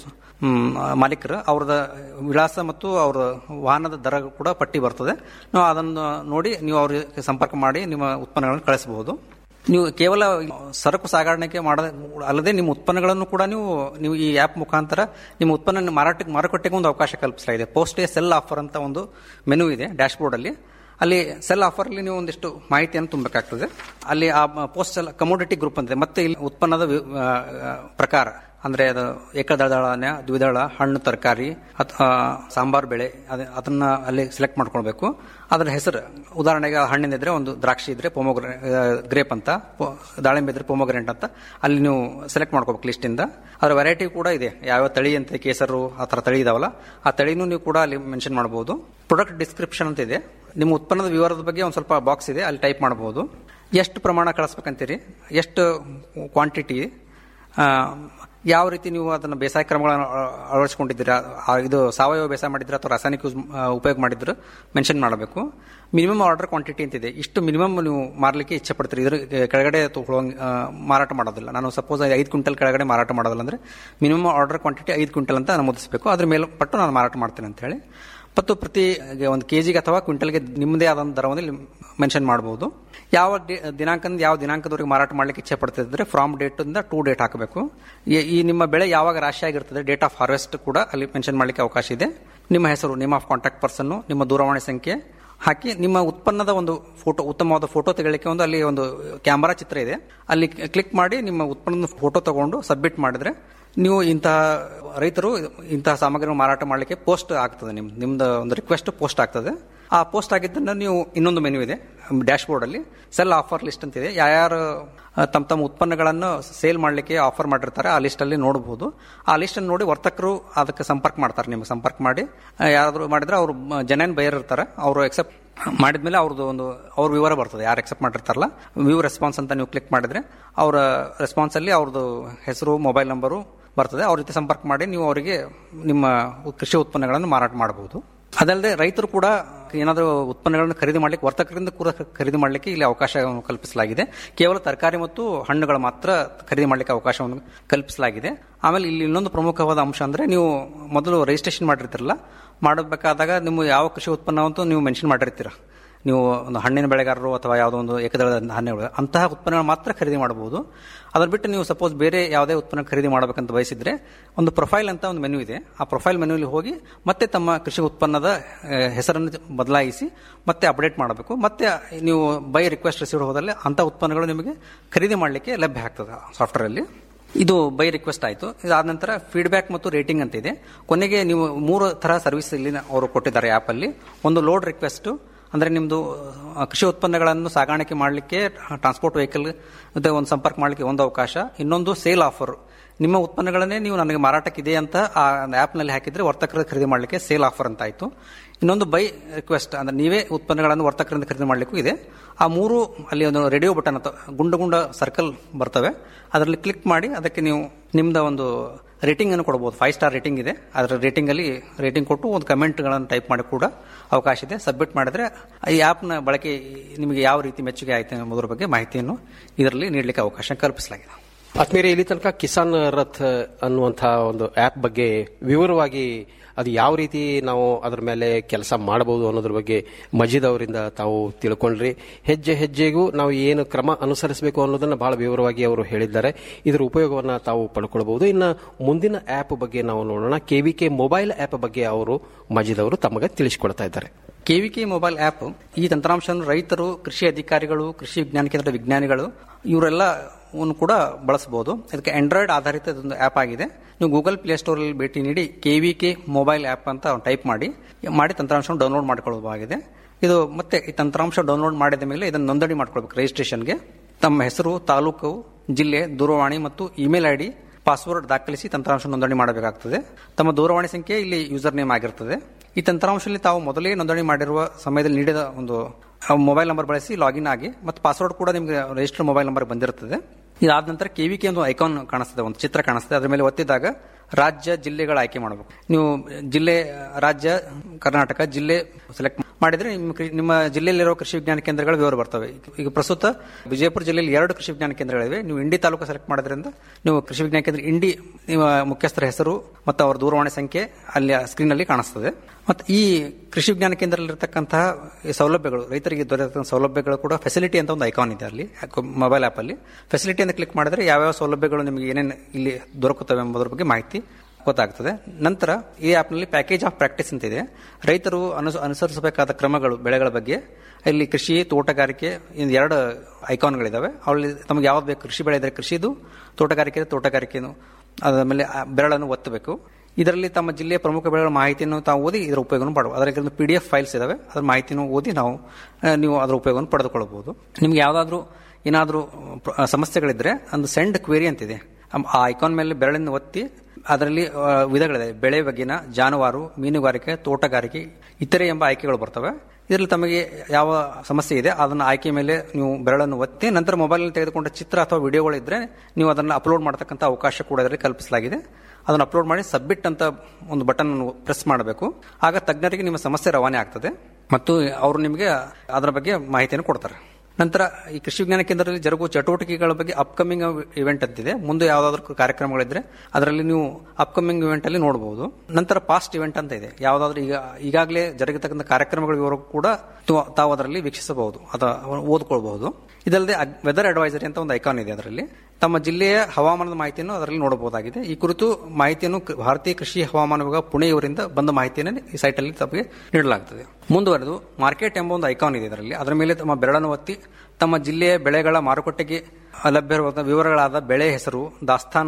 ಮಾಲೀಕರು ಅವ್ರದ ವಿಳಾಸ ಮತ್ತು ಅವರ ವಾಹನದ ದರ ಕೂಡ ಪಟ್ಟಿ ಬರ್ತದೆ ನಾವು ಅದನ್ನು ನೋಡಿ ನೀವು ಅವ್ರಿಗೆ ಸಂಪರ್ಕ ಮಾಡಿ ನಿಮ್ಮ ಉತ್ಪನ್ನಗಳನ್ನು ಕಳಿಸಬಹುದು ನೀವು ಕೇವಲ ಸರಕು ಸಾಗಾಣಿಕೆ ಮಾಡದ ಅಲ್ಲದೆ ನಿಮ್ಮ ಉತ್ಪನ್ನಗಳನ್ನು ಕೂಡ ನೀವು ನೀವು ಈ ಆ್ಯಪ್ ಮುಖಾಂತರ ನಿಮ್ಮ ಉತ್ಪನ್ನ ಮಾರಾಟ ಮಾರುಕಟ್ಟೆಗೆ ಒಂದು ಅವಕಾಶ ಕಲ್ಪಿಸಲಾಗಿದೆ ಪೋಸ್ಟ್ ಸೆಲ್ ಆಫರ್ ಅಂತ ಒಂದು ಮೆನು ಇದೆ ಡ್ಯಾಶ್ ಬೋರ್ಡ್ ಅಲ್ಲಿ ಅಲ್ಲಿ ಸೆಲ್ ಆಫರ್ ಅಲ್ಲಿ ನೀವು ಒಂದಿಷ್ಟು ಮಾಹಿತಿಯನ್ನು ತುಂಬಬೇಕಾಗ್ತದೆ ಅಲ್ಲಿ ಆ ಪೋಸ್ಟ್ ಸೆಲ್ ಕಮೋಡಿಟಿ ಗ್ರೂಪ್ ಅಂತಿದೆ ಮತ್ತೆ ಇಲ್ಲಿ ಉತ್ಪನ್ನದ ವಿ- ಆ, ಆ, ಪ್ರಕಾರ ಅಂದ್ರೆ ಅದು ಏಕದಳ ಧಾನ್ಯ ದ್ವಿದಳ ಹಣ್ಣು ತರಕಾರಿ ಅಥವಾ ಸಾಂಬಾರ್ ಬೆಳೆ ಅದ- ಅದನ್ನ ಅಲ್ಲಿ ಸೆಲೆಕ್ಟ್ ಮಾಡ್ಕೊಳ್ಬೇಕು ಅದರ ಹೆಸರು ಉದಾಹರಣೆಗೆ ಹಣ್ಣಿನ ಇದ್ರೆ ಒಂದು ದ್ರಾಕ್ಷಿ ಇದ್ರೆ ಪೊಮೋಗ್ರೆ ಗ್ರೇಪ್ ಅಂತ ಪೊ- ದಾಳಿಂಬೆ ಇದ್ರೆ ಪೊಮೋಗ್ರೆಂಟ್ ಅಂತ ಅಲ್ಲಿ ನೀವು ಸೆಲೆಕ್ಟ್ ಮಾಡ್ಕೋಬೇಕು ಲಿಸ್ಟ್ ಇಂದ ಅದರ ವೆರೈಟಿ ಕೂಡ ಇದೆ ಯಾವ ತಳಿ ಅಂತ ಕೇಸರು ಆ ಥರ ತಳಿ ಇದಾವಲ್ಲ ಆ ತಳಿನೂ ನೀವು ಕೂಡ ಅಲ್ಲಿ ಮೆನ್ಷನ್ ಮಾಡಬಹುದು ಪ್ರೊಡಕ್ಟ್ ಡಿಸ್ಕ್ರಿಪ್ಷನ್ ಅಂತ ಇದೆ ನಿಮ್ಮ ಉತ್ಪನ್ನದ ವಿವರದ ಬಗ್ಗೆ ಒಂದು ಸ್ವಲ್ಪ ಬಾಕ್ಸ್ ಇದೆ ಅಲ್ಲಿ ಟೈಪ್ ಮಾಡಬಹುದು ಎಷ್ಟು ಪ್ರಮಾಣ ಕಳಿಸ್ಬೇಕಂತೀರಿ ಎಷ್ಟು ಕ್ವಾಂಟಿಟಿ ಯಾವ ರೀತಿ ನೀವು ಅದನ್ನು ಬೇಸಾಯ ಕ್ರಮಗಳನ್ನು ಅಳ- ಅಳವಡಿಸ್ಕೊಂಡಿದ್ದೀರಾ ಆ, ಇದು ಸಾವಯವ ಬೇಸಾಯ ಮಾಡಿದ್ರೆ ಅಥವಾ ರಾಸಾಯನಿಕ ಯೂಸ್ ಆ, ಉಪಯೋಗ ಮಾಡಿದ್ರೆ ಮೆನ್ಷನ್ ಮಾಡಬೇಕು ಮಿನಿಮಮ್ ಆರ್ಡರ್ ಕ್ವಾಂಟಿಟಿ ಅಂತಿದೆ ಇಷ್ಟು ಮಿನಿಮಮ್ ನೀವು ಮಾರಲಿಕ್ಕೆ ಇಚ್ಛೆ ಪಡ್ತೀರಿ ಇದ್ರ ಕೆಳಗಡೆ ತಗೊಳ್ಳೋಂಗ್- ಆ, ಮಾರಾಟ ಮಾಡೋದಿಲ್ಲ ನಾನು ಸಪೋಸ್ ಐದು ಕ್ವಿಂಟಲ್ ಕೆಳಗಡೆ ಮಾರಾಟ ಮಾಡೋದಿಲ್ಲ ಅಂದ್ರೆ ಮಿನಿಮಮ್ ಆರ್ಡರ್ ಕ್ವಾಂಟಿಟಿ ಐದು ಕ್ವಿಂಟಲ್ ಅಂತ ನಮೂದಿಸಬೇಕು ಅದ್ರ ಮೇಲೆ ಪಟ್ಟು ನಾನು ಮಾರಾಟ ಮಾಡ್ತೇನೆ ಅಂತ ಹೇಳಿ ಮತ್ತು ಪ್ರತಿ ಒಂದು ಕೆಜಿಗೆ ಅಥವಾ ಕ್ವಿಂಟಲ್ಗೆ ನಿಮ್ಮದೇ ಆದಂಥ ದರವನ್ನು ಮೆನ್ಷನ್ ಮಾಡಬಹುದು ಯಾವ ಡಿ- ದಿನಾಂಕದಿಂದ ಯಾವ ದಿನಾಂಕದವರೆಗೆ ಮಾರಾಟ ಮಾಡ್ಲಿಕ್ಕೆ ಇಚ್ಛೆ ಪಡ್ತಿದ್ರೆ ಫ್ರಾಮ್ ಡೇಟ್ ಇಂದ ಟೂ ಡೇಟ್ ಹಾಕಬೇಕು ಈ- ಈ ನಿಮ್ಮ ಬೆಳೆ ಯಾವಾಗ ರಾಶಿ ಆಗಿರ್ತದೆ ಡೇಟ್ ಆಫ್ ಹಾರ್ವೆಸ್ಟ್ ಕೂಡ ಅಲ್ಲಿ ಮೆನ್ಷನ್ ಮಾಡ್ಲಿಕ್ಕೆ ಅವಕಾಶ ಇದೆ ನಿಮ್ಮ ಹೆಸರು ನೇಮ್ ಆಫ್ ಕಾಂಟ್ಯಾಕ್ಟ್ ಪರ್ಸನ್ ನಿಮ್ಮ ದೂರವಾಣಿ ಸಂಖ್ಯೆ ಹಾಕಿ ನಿಮ್ಮ ಉತ್ಪನ್ನದ ಒಂದು ಫೋಟೋ ಉತ್ತಮವಾದ ಫೋಟೋ ತೆಗೆಯಲಿಕ್ಕೆ ಒಂದು ಅಲ್ಲಿ ಒಂದು ಕ್ಯಾಮರಾ ಚಿತ್ರ ಇದೆ ಅಲ್ಲಿ ಕ್ಲಿಕ್ ಮಾಡಿ ನಿಮ್ಮ ಉತ್ಪನ್ನದ ಫೋಟೋ ತಗೊಂಡು ಸಬ್ಮಿಟ್ ಮಾಡಿದ್ರೆ ನೀವು ಇಂತಹ ರೈತರು ಇಂತಹ ಸಾಮಗ್ರಿಗಳನ್ನು ಮಾರಾಟ ಮಾಡಲಿಕ್ಕೆ ಪೋಸ್ಟ್ ಆಗ್ತದೆ ನಿಮ್ ನಿಮ್ದು ಒಂದು ರಿಕ್ವೆಸ್ಟ್ ಪೋಸ್ಟ್ ಆಗ್ತದೆ ಆ ಪೋಸ್ಟ್ ಆಗಿದ್ದನ್ನು ನೀವು ಇನ್ನೊಂದು ಮೆನು ಇದೆ ಡ್ಯಾಶ್ ಬೋರ್ಡ್ ಅಲ್ಲಿ ಸೆಲ್ ಆಫರ್ ಲಿಸ್ಟ್ ಅಂತಿದೆ ಯಾರ್ಯಾರು ಆ, ತಮ್ಮ ತಮ್ಮ ಉತ್ಪನ್ನಗಳನ್ನು ಸೇಲ್ ಮಾಡಲಿಕ್ಕೆ ಆಫರ್ ಮಾಡಿರ್ತಾರೆ ಆ ಲಿಸ್ಟ್ ಅಲ್ಲಿ ನೋಡಬಹುದು ಆ ಲಿಸ್ಟ್ ಅನ್ನು ನೋಡಿ ವರ್ತಕರು ಅದಕ್ಕೆ ಸಂಪರ್ಕ ಮಾಡ್ತಾರೆ ನಿಮ್ಗೆ ಸಂಪರ್ಕ ಮಾಡಿ ಆ, ಯಾರಾದ್ರೂ ಮಾಡಿದ್ರೆ ಅವರು ಜನ ಬೈಯರ್ ಇರ್ತಾರೆ ಅವರು ಎಕ್ಸೆಪ್ಟ್ ಮಾಡಿದ್ಮೇಲೆ ಅವ್ರದ್ದು ಒಂದು ಅವ್ರ ವಿವರ ಬರ್ತದೆ ಯಾರು ಎಕ್ಸೆಪ್ಟ್ ಮಾಡಿರ್ತಾರಲ್ಲ ವ್ಯೂ ರೆಸ್ಪಾನ್ಸ್ ಅಂತ ನೀವು ಕ್ಲಿಕ್ ಮಾಡಿದ್ರೆ ಅವರ ರೆಸ್ಪಾನ್ಸ್ ಅಲ್ಲಿ ಅವ್ರದ್ದು ಹೆಸರು ಮೊಬೈಲ್ ನಂಬರು ಬರ್ತದೆ ಅವ್ರ ಜೊತೆ ಸಂಪರ್ಕ ಮಾಡಿ ನೀವು ಅವರಿಗೆ ನಿಮ್ಮ ಕೃಷಿ ಉತ್ಪನ್ನಗಳನ್ನು ಮಾರಾಟ ಮಾಡಬಹುದು ಅದಲ್ಲದೆ ರೈತರು ಕೂಡ ಏನಾದರೂ ಉತ್ಪನ್ನಗಳನ್ನು ಖರೀದಿ ಮಾಡಲಿಕ್ಕೆ ವರ್ತಕರಿಂದ ಕೂಡ ಖರೀದಿ ಮಾಡಲಿಕ್ಕೆ ಇಲ್ಲಿ ಅವಕಾಶವನ್ನು ಕಲ್ಪಿಸಲಾಗಿದೆ ಕೇವಲ ತರಕಾರಿ ಮತ್ತು ಹಣ್ಣುಗಳು ಮಾತ್ರ ಖರೀದಿ ಮಾಡಲಿಕ್ಕೆ ಅವಕಾಶವನ್ನು ಕಲ್ಪಿಸಲಾಗಿದೆ ಆಮೇಲೆ ಇಲ್ಲಿ ಇನ್ನೊಂದು ಪ್ರಮುಖವಾದ ಅಂಶ ಅಂದ್ರೆ ನೀವು ಮೊದಲು ರಿಜಿಸ್ಟ್ರೇಷನ್ ಮಾಡಿರ್ತಿರಲ್ಲ ಮಾಡಬೇಕಾದಾಗ ನಿಮ್ಮ ಯಾವ ಕೃಷಿ ಉತ್ಪನ್ನವಂತೂ ನೀವು ಮೆನ್ಷನ್ ಮಾಡಿರ್ತೀರ ನೀವು ಒಂದು ಹಣ್ಣಿನ ಬೆಳೆಗಾರರು ಅಥವಾ ಯಾವುದೋ ಒಂದು ಏಕದಳ ಧಾನ್ಯಗಳು ಅಂತಹ ಉತ್ಪನ್ನಗಳು ಮಾತ್ರ ಖರೀದಿ ಮಾಡಬಹುದು ಅದರ ಬಿಟ್ಟು ನೀವು ಸಪೋಸ್ ಬೇರೆ ಯಾವುದೇ ಉತ್ಪನ್ನ ಖರೀದಿ ಮಾಡಬೇಕಂತ ಬಯಸಿದ್ರೆ ಒಂದು ಪ್ರೊಫೈಲ್ ಅಂತ ಒಂದು ಮೆನು ಇದೆ ಆ ಪ್ರೊಫೈಲ್ ಮೆನುವಲ್ಲಿ ಹೋಗಿ ಮತ್ತೆ ತಮ್ಮ ಕೃಷಿ ಉತ್ಪನ್ನದ ಆ, ಹೆಸರನ್ನು ಬದಲಾಯಿಸಿ ಮತ್ತೆ ಅಪ್ಡೇಟ್ ಮಾಡಬೇಕು ಮತ್ತೆ ನೀವು ಬೈ ರಿಕ್ವೆಸ್ಟ್ ರಿಸೀವ್ ಹೋದಲ್ಲಿ ಅಂಥ ಉತ್ಪನ್ನಗಳು ನಿಮಗೆ ಖರೀದಿ ಮಾಡಲಿಕ್ಕೆ ಲಭ್ಯ ಆಗ್ತದೆ ಸಾಫ್ಟ್ವೇರ್ ಅಲ್ಲಿ ಇದು ಬೈ ರಿಕ್ವೆಸ್ಟ್ ಆಯಿತು ಇದಾದ ನಂತರ ಫೀಡ್ಬ್ಯಾಕ್ ಮತ್ತು ರೇಟಿಂಗ್ ಅಂತ ಇದೆ ಕೊನೆಗೆ ನೀವು ಮೂರು ತರ ಸರ್ವಿಸ್ ಇಲ್ಲಿ ಅವರು ಕೊಟ್ಟಿದ್ದಾರೆ ಆ್ಯಪ್ ಅಲ್ಲಿ ಒಂದು ಲೋಡ್ ರಿಕ್ವೆಸ್ಟ್ ಅಂದ್ರೆ ನಿಮ್ದು ಆ, ಕೃಷಿ ಉತ್ಪನ್ನಗಳನ್ನು ಸಾಗಾಣಿಕೆ ಮಾಡಲಿಕ್ಕೆ ಟ್ರಾನ್ಸ್ಪೋರ್ಟ್ ವೆಹಿಕಲ್ ಜೊತೆ ಒಂದು ಸಂಪರ್ಕ ಮಾಡಲಿಕ್ಕೆ ಒಂದು ಅವಕಾಶ ಇನ್ನೊಂದು ಸೇಲ್ ಆಫರ್ ನಿಮ್ಮ ಉತ್ಪನ್ನಗಳನ್ನೇ ನೀವು ನನಗೆ ಮಾರಾಟಕ್ಕಿದೆ ಅಂತ ಆ ಆ್ಯಪ್ನಲ್ಲಿ ಹಾಕಿದ್ರೆ ವರ್ತಕರ ಖರೀದಿ ಮಾಡಲಿಕ್ಕೆ ಸೇಲ್ ಆಫರ್ ಅಂತ ಆಯಿತು ಇನ್ನೊಂದು ಬೈ ರಿಕ್ವೆಸ್ಟ್ ಅಂದ್ರೆ ನೀವೇ ಉತ್ಪನ್ನಗಳನ್ನು ವರ್ತಕರಿಂದ ಖರೀದಿ ಮಾಡಲಿಕ್ಕೂ ಇದೆ ಆ ಮೂರು ಅಲ್ಲಿ ಒಂದು ರೇಡಿಯೋ ಬಟನ್ ಅಥವಾ ಗುಂಡ ಗುಂಡ ಸರ್ಕಲ್ ಬರ್ತವೆ ಅದರಲ್ಲಿ ಕ್ಲಿಕ್ ಮಾಡಿ ಅದಕ್ಕೆ ನೀವು ನಿಮ್ದ ಒಂದು ರೇಟಿಂಗ್ ಅನ್ನು ಕೊಡಬಹುದು ಫೈವ್ ಸ್ಟಾರ್ ರೇಟಿಂಗ್ ಇದೆ ಅದರ ರೇಟಿಂಗ್ ಅಲ್ಲಿ ರೇಟಿಂಗ್ ಕೊಟ್ಟು ಒಂದು ಕಮೆಂಟ್ಗಳನ್ನು ಟೈಪ್ ಮಾಡಿ ಕೂಡ ಅವಕಾಶ ಇದೆ ಸಬ್ಮಿಟ್ ಮಾಡಿದ್ರೆ ಈ ಆ್ಯಪ್ನ ಬಳಕೆ ನಿಮಗೆ ಯಾವ ರೀತಿ ಮೆಚ್ಚುಗೆ ಆಯ್ತು ಎಂಬುದರ ಬಗ್ಗೆ ಮಾಹಿತಿಯನ್ನು ಇದರಲ್ಲಿ ನೀಡಲಿಕ್ಕೆ ಅವಕಾಶ ಕಲ್ಪಿಸಲಾಗಿದೆ ಆತ್ಮೀಯರೇ ಇಲ್ಲಿ ತನಕ ಕಿಸಾನ್ ರಥ್ ಅನ್ನುವಂತಹ ಒಂದು ಆಪ್ ಬಗ್ಗೆ ವಿವರವಾಗಿ ಅದು ಯಾವ ರೀತಿ ನಾವು ಅದರ ಮೇಲೆ ಕೆಲಸ ಮಾಡಬಹುದು ಅನ್ನೋದ್ರ ಬಗ್ಗೆ ಮಜೀದ್ ಅವರಿಂದ ತಾವು ತಿಳ್ಕೊಂಡ್ರಿ ಹೆಜ್ಜೆ ಹೆಜ್ಜೆಗೂ ನಾವು ಏನು ಕ್ರಮ ಅನುಸರಿಸಬೇಕು ಅನ್ನೋದನ್ನ ಬಹಳ ವಿವರವಾಗಿ ಅವರು ಹೇಳಿದ್ದಾರೆ ಇದರ ಉಪಯೋಗವನ್ನ ತಾವು ಪಡ್ಕೊಳ್ಬಹುದು ಇನ್ನು ಮುಂದಿನ ಆಪ್ ಬಗ್ಗೆ ನಾವು ನೋಡೋಣ ಕೆವಿಕೆ ಮೊಬೈಲ್ ಆಪ್ ಬಗ್ಗೆ ಅವರು ಮಜೀದ್ ಅವರು ತಮಗೆ ತಿಳಿಸಿಕೊಡ್ತಾ ಇದ್ದಾರೆ ಕೆವಿಕೆ ಮೊಬೈಲ್ ಆಪ್ ಈ ತಂತ್ರಾಂಶವನ್ನು ರೈತರು ಕೃಷಿ ಅಧಿಕಾರಿಗಳು ಕೃಷಿ ವಿಜ್ಞಾನ ಕೇಂದ್ರದ ವಿಜ್ಞಾನಿಗಳು ಇವರೆಲ್ಲ ಕೂಡ ಬಳಸಬಹುದು ಇದಕ್ಕೆ ಆಂಡ್ರಾಯ್ಡ್ ಆಧಾರಿತ ಇದೊಂದು ಆಪ್ ಆಗಿದೆ ನೀವು ಗೂಗಲ್ ಪ್ಲೇ ಸ್ಟೋರ್ ಅಲ್ಲಿ ಭೇಟಿ ನೀಡಿ ಕೆವಿಕೆ ಮೊಬೈಲ್ ಆಪ್ ಅಂತ ಟೈಪ್ ಮಾಡಿ ಮಾಡಿ ತಂತ್ರಾಂಶವನ್ನು ಡೌನ್ಲೋಡ್ ಮಾಡ್ಕೊಳ್ಳಬಹುದಾಗಿದೆ ಇದು ಮತ್ತೆ ಈ ತಂತ್ರಾಂಶ ಡೌನ್ಲೋಡ್ ಮಾಡಿದ ಮೇಲೆ ಇದನ್ನು ನೋಂದಣಿ ಮಾಡ್ಕೊಳ್ಬೇಕು ರಿಜಿಸ್ಟ್ರೇಷನ್ಗೆ ತಮ್ಮ ಹೆಸರು ತಾಲೂಕು ಜಿಲ್ಲೆ ದೂರವಾಣಿ ಮತ್ತು ಇಮೇಲ್ ಐಡಿ ಪಾಸ್ವರ್ಡ್ ದಾಖಲಿಸಿ ತಂತ್ರಾಂಶ ನೋಂದಣಿ ಮಾಡಬೇಕಾಗ್ತದೆ ತಮ್ಮ ದೂರವಾಣಿ ಸಂಖ್ಯೆ ಇಲ್ಲಿ ಯೂಸರ್ ನೇಮ್ ಆಗಿರ್ತದೆ ಈ ತಂತ್ರಾಂಶದಲ್ಲಿ ತಾವು ಮೊದಲೇ ನೋಂದಣಿ ಮಾಡಿರುವ ಸಮಯದಲ್ಲಿ ನೀಡಿದ ಒಂದು ಮೊಬೈಲ್ ನಂಬರ್ ಬಳಸಿ ಲಾಗಿನ್ ಆಗಿ ಮತ್ತು ಪಾಸ್ವರ್ಡ್ ಕೂಡ ನಿಮಗೆ ರಿಜಿಸ್ಟರ್ ಮೊಬೈಲ್ ನಂಬರ್ ಬಂದಿರುತ್ತದೆ ಇದಾದ ನಂತರ ಕೆವಿಕೆ ಒಂದು ಐಕಾನ್ ಕಾಣಿಸ್ತದೆ ಒಂದು ಚಿತ್ರ ಕಾಣಿಸ್ತದೆ ಅದ್ರ ಮೇಲೆ ಒತ್ತಿದಾಗ ರಾಜ್ಯ ಜಿಲ್ಲೆಗಳ ಆಯ್ಕೆ ಮಾಡಬೇಕು ನೀವು ಜಿಲ್ಲೆ ರಾಜ್ಯ ಕರ್ನಾಟಕ ಜಿಲ್ಲೆ ಸೆಲೆಕ್ಟ್ ಮಾಡಿದ್ರೆ ನಿಮ್ಮ ಕೃ- ನಿಮ್ಮ ಜಿಲ್ಲೆಯಲ್ಲಿರುವ ಕೃಷಿ ವಿಜ್ಞಾನ ಕೇಂದ್ರಗಳ ವಿವರ ಬರ್ತವೆ ಈಗ ಪ್ರಸ್ತುತ ವಿಜಯಪುರ ಜಿಲ್ಲೆಯಲ್ಲಿ ಎರಡು ಕೃಷಿ ವಿಜ್ಞಾನ ಕೇಂದ್ರಗಳಿವೆ ನೀವು ಇಂಡಿ ತಾಲೂಕು ಸೆಲೆಕ್ಟ್ ಮಾಡೋದ್ರಿಂದ ನೀವು ಕೃಷಿ ವಿಜ್ಞಾನ ಕೇಂದ್ರ ಇಂಡಿ ನಿಮ್ಮ ಮುಖ್ಯಸ್ಥರ ಹೆಸರು ಮತ್ತು ಅವರ ದೂರವಾಣಿ ಸಂಖ್ಯೆ ಅಲ್ಲಿ ಸ್ಕ್ರೀನ್ ಅಲ್ಲಿ ಕಾಣಿಸ್ತದೆ ಮತ್ತು ಈ ಕೃಷಿ ವಿಜ್ಞಾನ ಕೇಂದ್ರದಲ್ಲಿರ್ತಕ್ಕಂತಹ ಈ ಸೌಲಭ್ಯಗಳು ರೈತರಿಗೆ ದೊರೆತಕ್ಕಂಥ ಸೌಲಭ್ಯಗಳು ಕೂಡ ಫೆಸಿಲಿಟಿ ಅಂತ ಒಂದು ಐಕಾನ್ ಇದೆ ಅಲ್ಲಿ ಮೊಬೈಲ್ ಆಪ್ ಅಲ್ಲಿ ಫೆಸಿಲಿಟಿ ಅಂತ ಕ್ಲಿಕ್ ಮಾಡಿದ್ರೆ ಯಾವ್ಯಾವ ಸೌಲಭ್ಯಗಳು ನಿಮಗೆ ಏನೇನು ಇಲ್ಲಿ ದೊರಕುತ್ತವೆ ಎಂಬುದರ ಬಗ್ಗೆ ಮಾಹಿತಿ ಗೊತ್ತಾಗ್ತದೆ ನಂತರ ಈ ಆಪ್ನಲ್ಲಿ ಪ್ಯಾಕೇಜ್ ಆಫ್ ಪ್ರಾಕ್ಟೀಸ್ ಅಂತ ಇದೆ ರೈತರು ಅನುಸ ಅನುಸರಿಸಬೇಕಾದ ಕ್ರಮಗಳು ಬೆಳೆಗಳ ಬಗ್ಗೆ ಇಲ್ಲಿ ಕೃಷಿ ತೋಟಗಾರಿಕೆ ಇನ್ನು ಎರಡು ಐಕಾನ್ಗಳಿದಾವೆ ಅವಲ್ಲಿ ತಮಗೆ ಯಾವ್ದು ಬೇಕು ಕೃಷಿ ಬೆಳೆ ಇದ್ರೆ ಕೃಷಿದು ತೋಟಗಾರಿಕೆ ತೋಟಗಾರಿಕೆನು ಅದಾದ ಮೇಲೆ ಆ ಬೆರಳನ್ನು ಒತ್ತಬೇಕು ಇದರಲ್ಲಿ ತಮ್ಮ ಜಿಲ್ಲೆಯ ಪ್ರಮುಖ ಬೆಳೆಗಳ ಮಾಹಿತಿಯನ್ನು ತಾವು ಓದಿ ಇದರ ಉಪಯೋಗವನ್ನು ಪಡುವ ಅದರಲ್ಲಿ ಪಿ ಡಿ ಎಫ್ ಫೈಲ್ಸ್ ಇದಾವೆ ಅದರ ಮಾಹಿತಿಯನ್ನು ಓದಿ ನಾವು ಆ, ನೀವು ಅದರ ಉಪಯೋಗವನ್ನು ಪಡೆದುಕೊಳ್ಳಬಹುದು ನಿಮ್ಗೆ ಯಾವುದಾದ್ರೂ ಏನಾದರೂ ಸಮಸ್ಯೆಗಳಿದ್ರೆ ಒಂದು ಸೆಂಡ್ ಕ್ವೇರಿ ಅಂತಿದೆ ಅಮ್- ಆ ಐಕಾನ್ ಮೇಲೆ ಬೆರಳಿನ ಒತ್ತಿ ಅದರಲ್ಲಿ ಆ, ವಿಧಗಳಿದೆ ಬೆಳೆ ಬಗೆನ ಜಾನುವಾರು ಮೀನುಗಾರಿಕೆ ತೋಟಗಾರಿಕೆ ಇತರೆ ಎಂಬ ಆಯ್ಕೆಗಳು ಬರ್ತವೆ ಇದರಲ್ಲಿ ತಮಗೆ ಯಾವ ಸಮಸ್ಯೆ ಇದೆ ಅದನ್ನು ಆಯ್ಕೆ ಮೇಲೆ ನೀವು ಬೆರಳನ್ನು ಒತ್ತಿ ನಂತರ ಮೊಬೈಲ್ನಲ್ಲಿ ತೆಗೆದುಕೊಂಡ ಚಿತ್ರ ಅಥವಾ ವಿಡಿಯೋಗಳಿದ್ರೆ ನೀವು ಅದನ್ನು ಅಪ್ಲೋಡ್ ಮಾಡತಕ್ಕಂಥ ಅವಕಾಶ ಕೂಡ ಇದರಲ್ಲಿ ಕಲ್ಪಿಸಲಾಗಿದೆ ಅದನ್ನು ಅಪ್ಲೋಡ್ ಮಾಡಿ ಸಬ್ಮಿಟ್ ಅಂತ ಒಂದು ಬಟನ್ ಪ್ರೆಸ್ ಮಾಡಬೇಕು ಆಗ ತಜ್ಞರಿಗೆ ನಿಮ್ಮ ಸಮಸ್ಯೆ ರವಾನೆ ಆಗ್ತದೆ ಮತ್ತು ಅವರು ನಿಮಗೆ ಅದರ ಬಗ್ಗೆ ಮಾಹಿತಿಯನ್ನು ಕೊಡ್ತಾರೆ ನಂತರ ಈ ಕೃಷಿ ವಿಜ್ಞಾನ ಕೇಂದ್ರದಲ್ಲಿ ಜರುಗುವ ಚಟುವಟಿಕೆಗಳ ಬಗ್ಗೆ ಅಪ್ಕಮಿಂಗ್ ಇವೆಂಟ್ ಅಂತಿದೆ ಮುಂದೆ ಯಾವುದಾದ್ರೂ ಕಾರ್ಯಕ್ರಮಗಳಿದ್ರೆ ಅದರಲ್ಲಿ ನೀವು ಅಪ್ಕಮಿಂಗ್ ಇವೆಂಟ್ ಅಲ್ಲಿ ನೋಡಬಹುದು ನಂತರ ಪಾಸ್ಟ್ ಇವೆಂಟ್ ಅಂತ ಇದೆ ಯಾವುದಾದ್ರೂ ಈಗ ಈಗಾಗಲೇ ಜರುಗತಕ್ಕಂಥ ಕಾರ್ಯಕ್ರಮಗಳ ವಿವರ ಕೂಡ ತು- ತಾವು ಅದರಲ್ಲಿ ವೀಕ್ಷಿಸಬಹುದು ಅಥವಾ ಓದ್ಕೊಳ್ಬಹುದು ಇದಲ್ಲದೆ ವೆದರ್ ಅಡ್ವೈಸರಿ ಅಂತ ಒಂದು ಐಕಾನ್ ಇದೆ ಅದರಲ್ಲಿ ತಮ್ಮ ಜಿಲ್ಲೆಯ ಹವಾಮಾನದ ಮಾಹಿತಿಯನ್ನು ಅದರಲ್ಲಿ ನೋಡಬಹುದಾಗಿದೆ ಈ ಕುರಿತು ಮಾಹಿತಿಯನ್ನು ಕ- ಭಾರತೀಯ ಕೃಷಿ ಹವಾಮಾನ ವಿಭಾಗ ಪುಣೆ ಇವರಿಂದ ಬಂದ ಮಾಹಿತಿಯನ್ನು ಈ ಸೈಟ್ ಅಲ್ಲಿ ತಮಗೆ ನೀಡಲಾಗುತ್ತದೆ ಮುಂದುವರೆದು ಮಾರ್ಕೆಟ್ ಎಂಬ ಒಂದು ಐಕಾನ್ ಇದೆ ಇದರಲ್ಲಿ ಅದರ ಮೇಲೆ ತಮ್ಮ ಬೆರಳನ್ನು ಒತ್ತಿ ತಮ್ಮ ಜಿಲ್ಲೆಯ ಬೆಳೆಗಳ ಮಾರುಕಟ್ಟೆಗೆ ಲಭ್ಯವಿರುವ ವಿವರಗಳಾದ ಬೆಳೆ ಹೆಸರು ದಾಸ್ತಾನು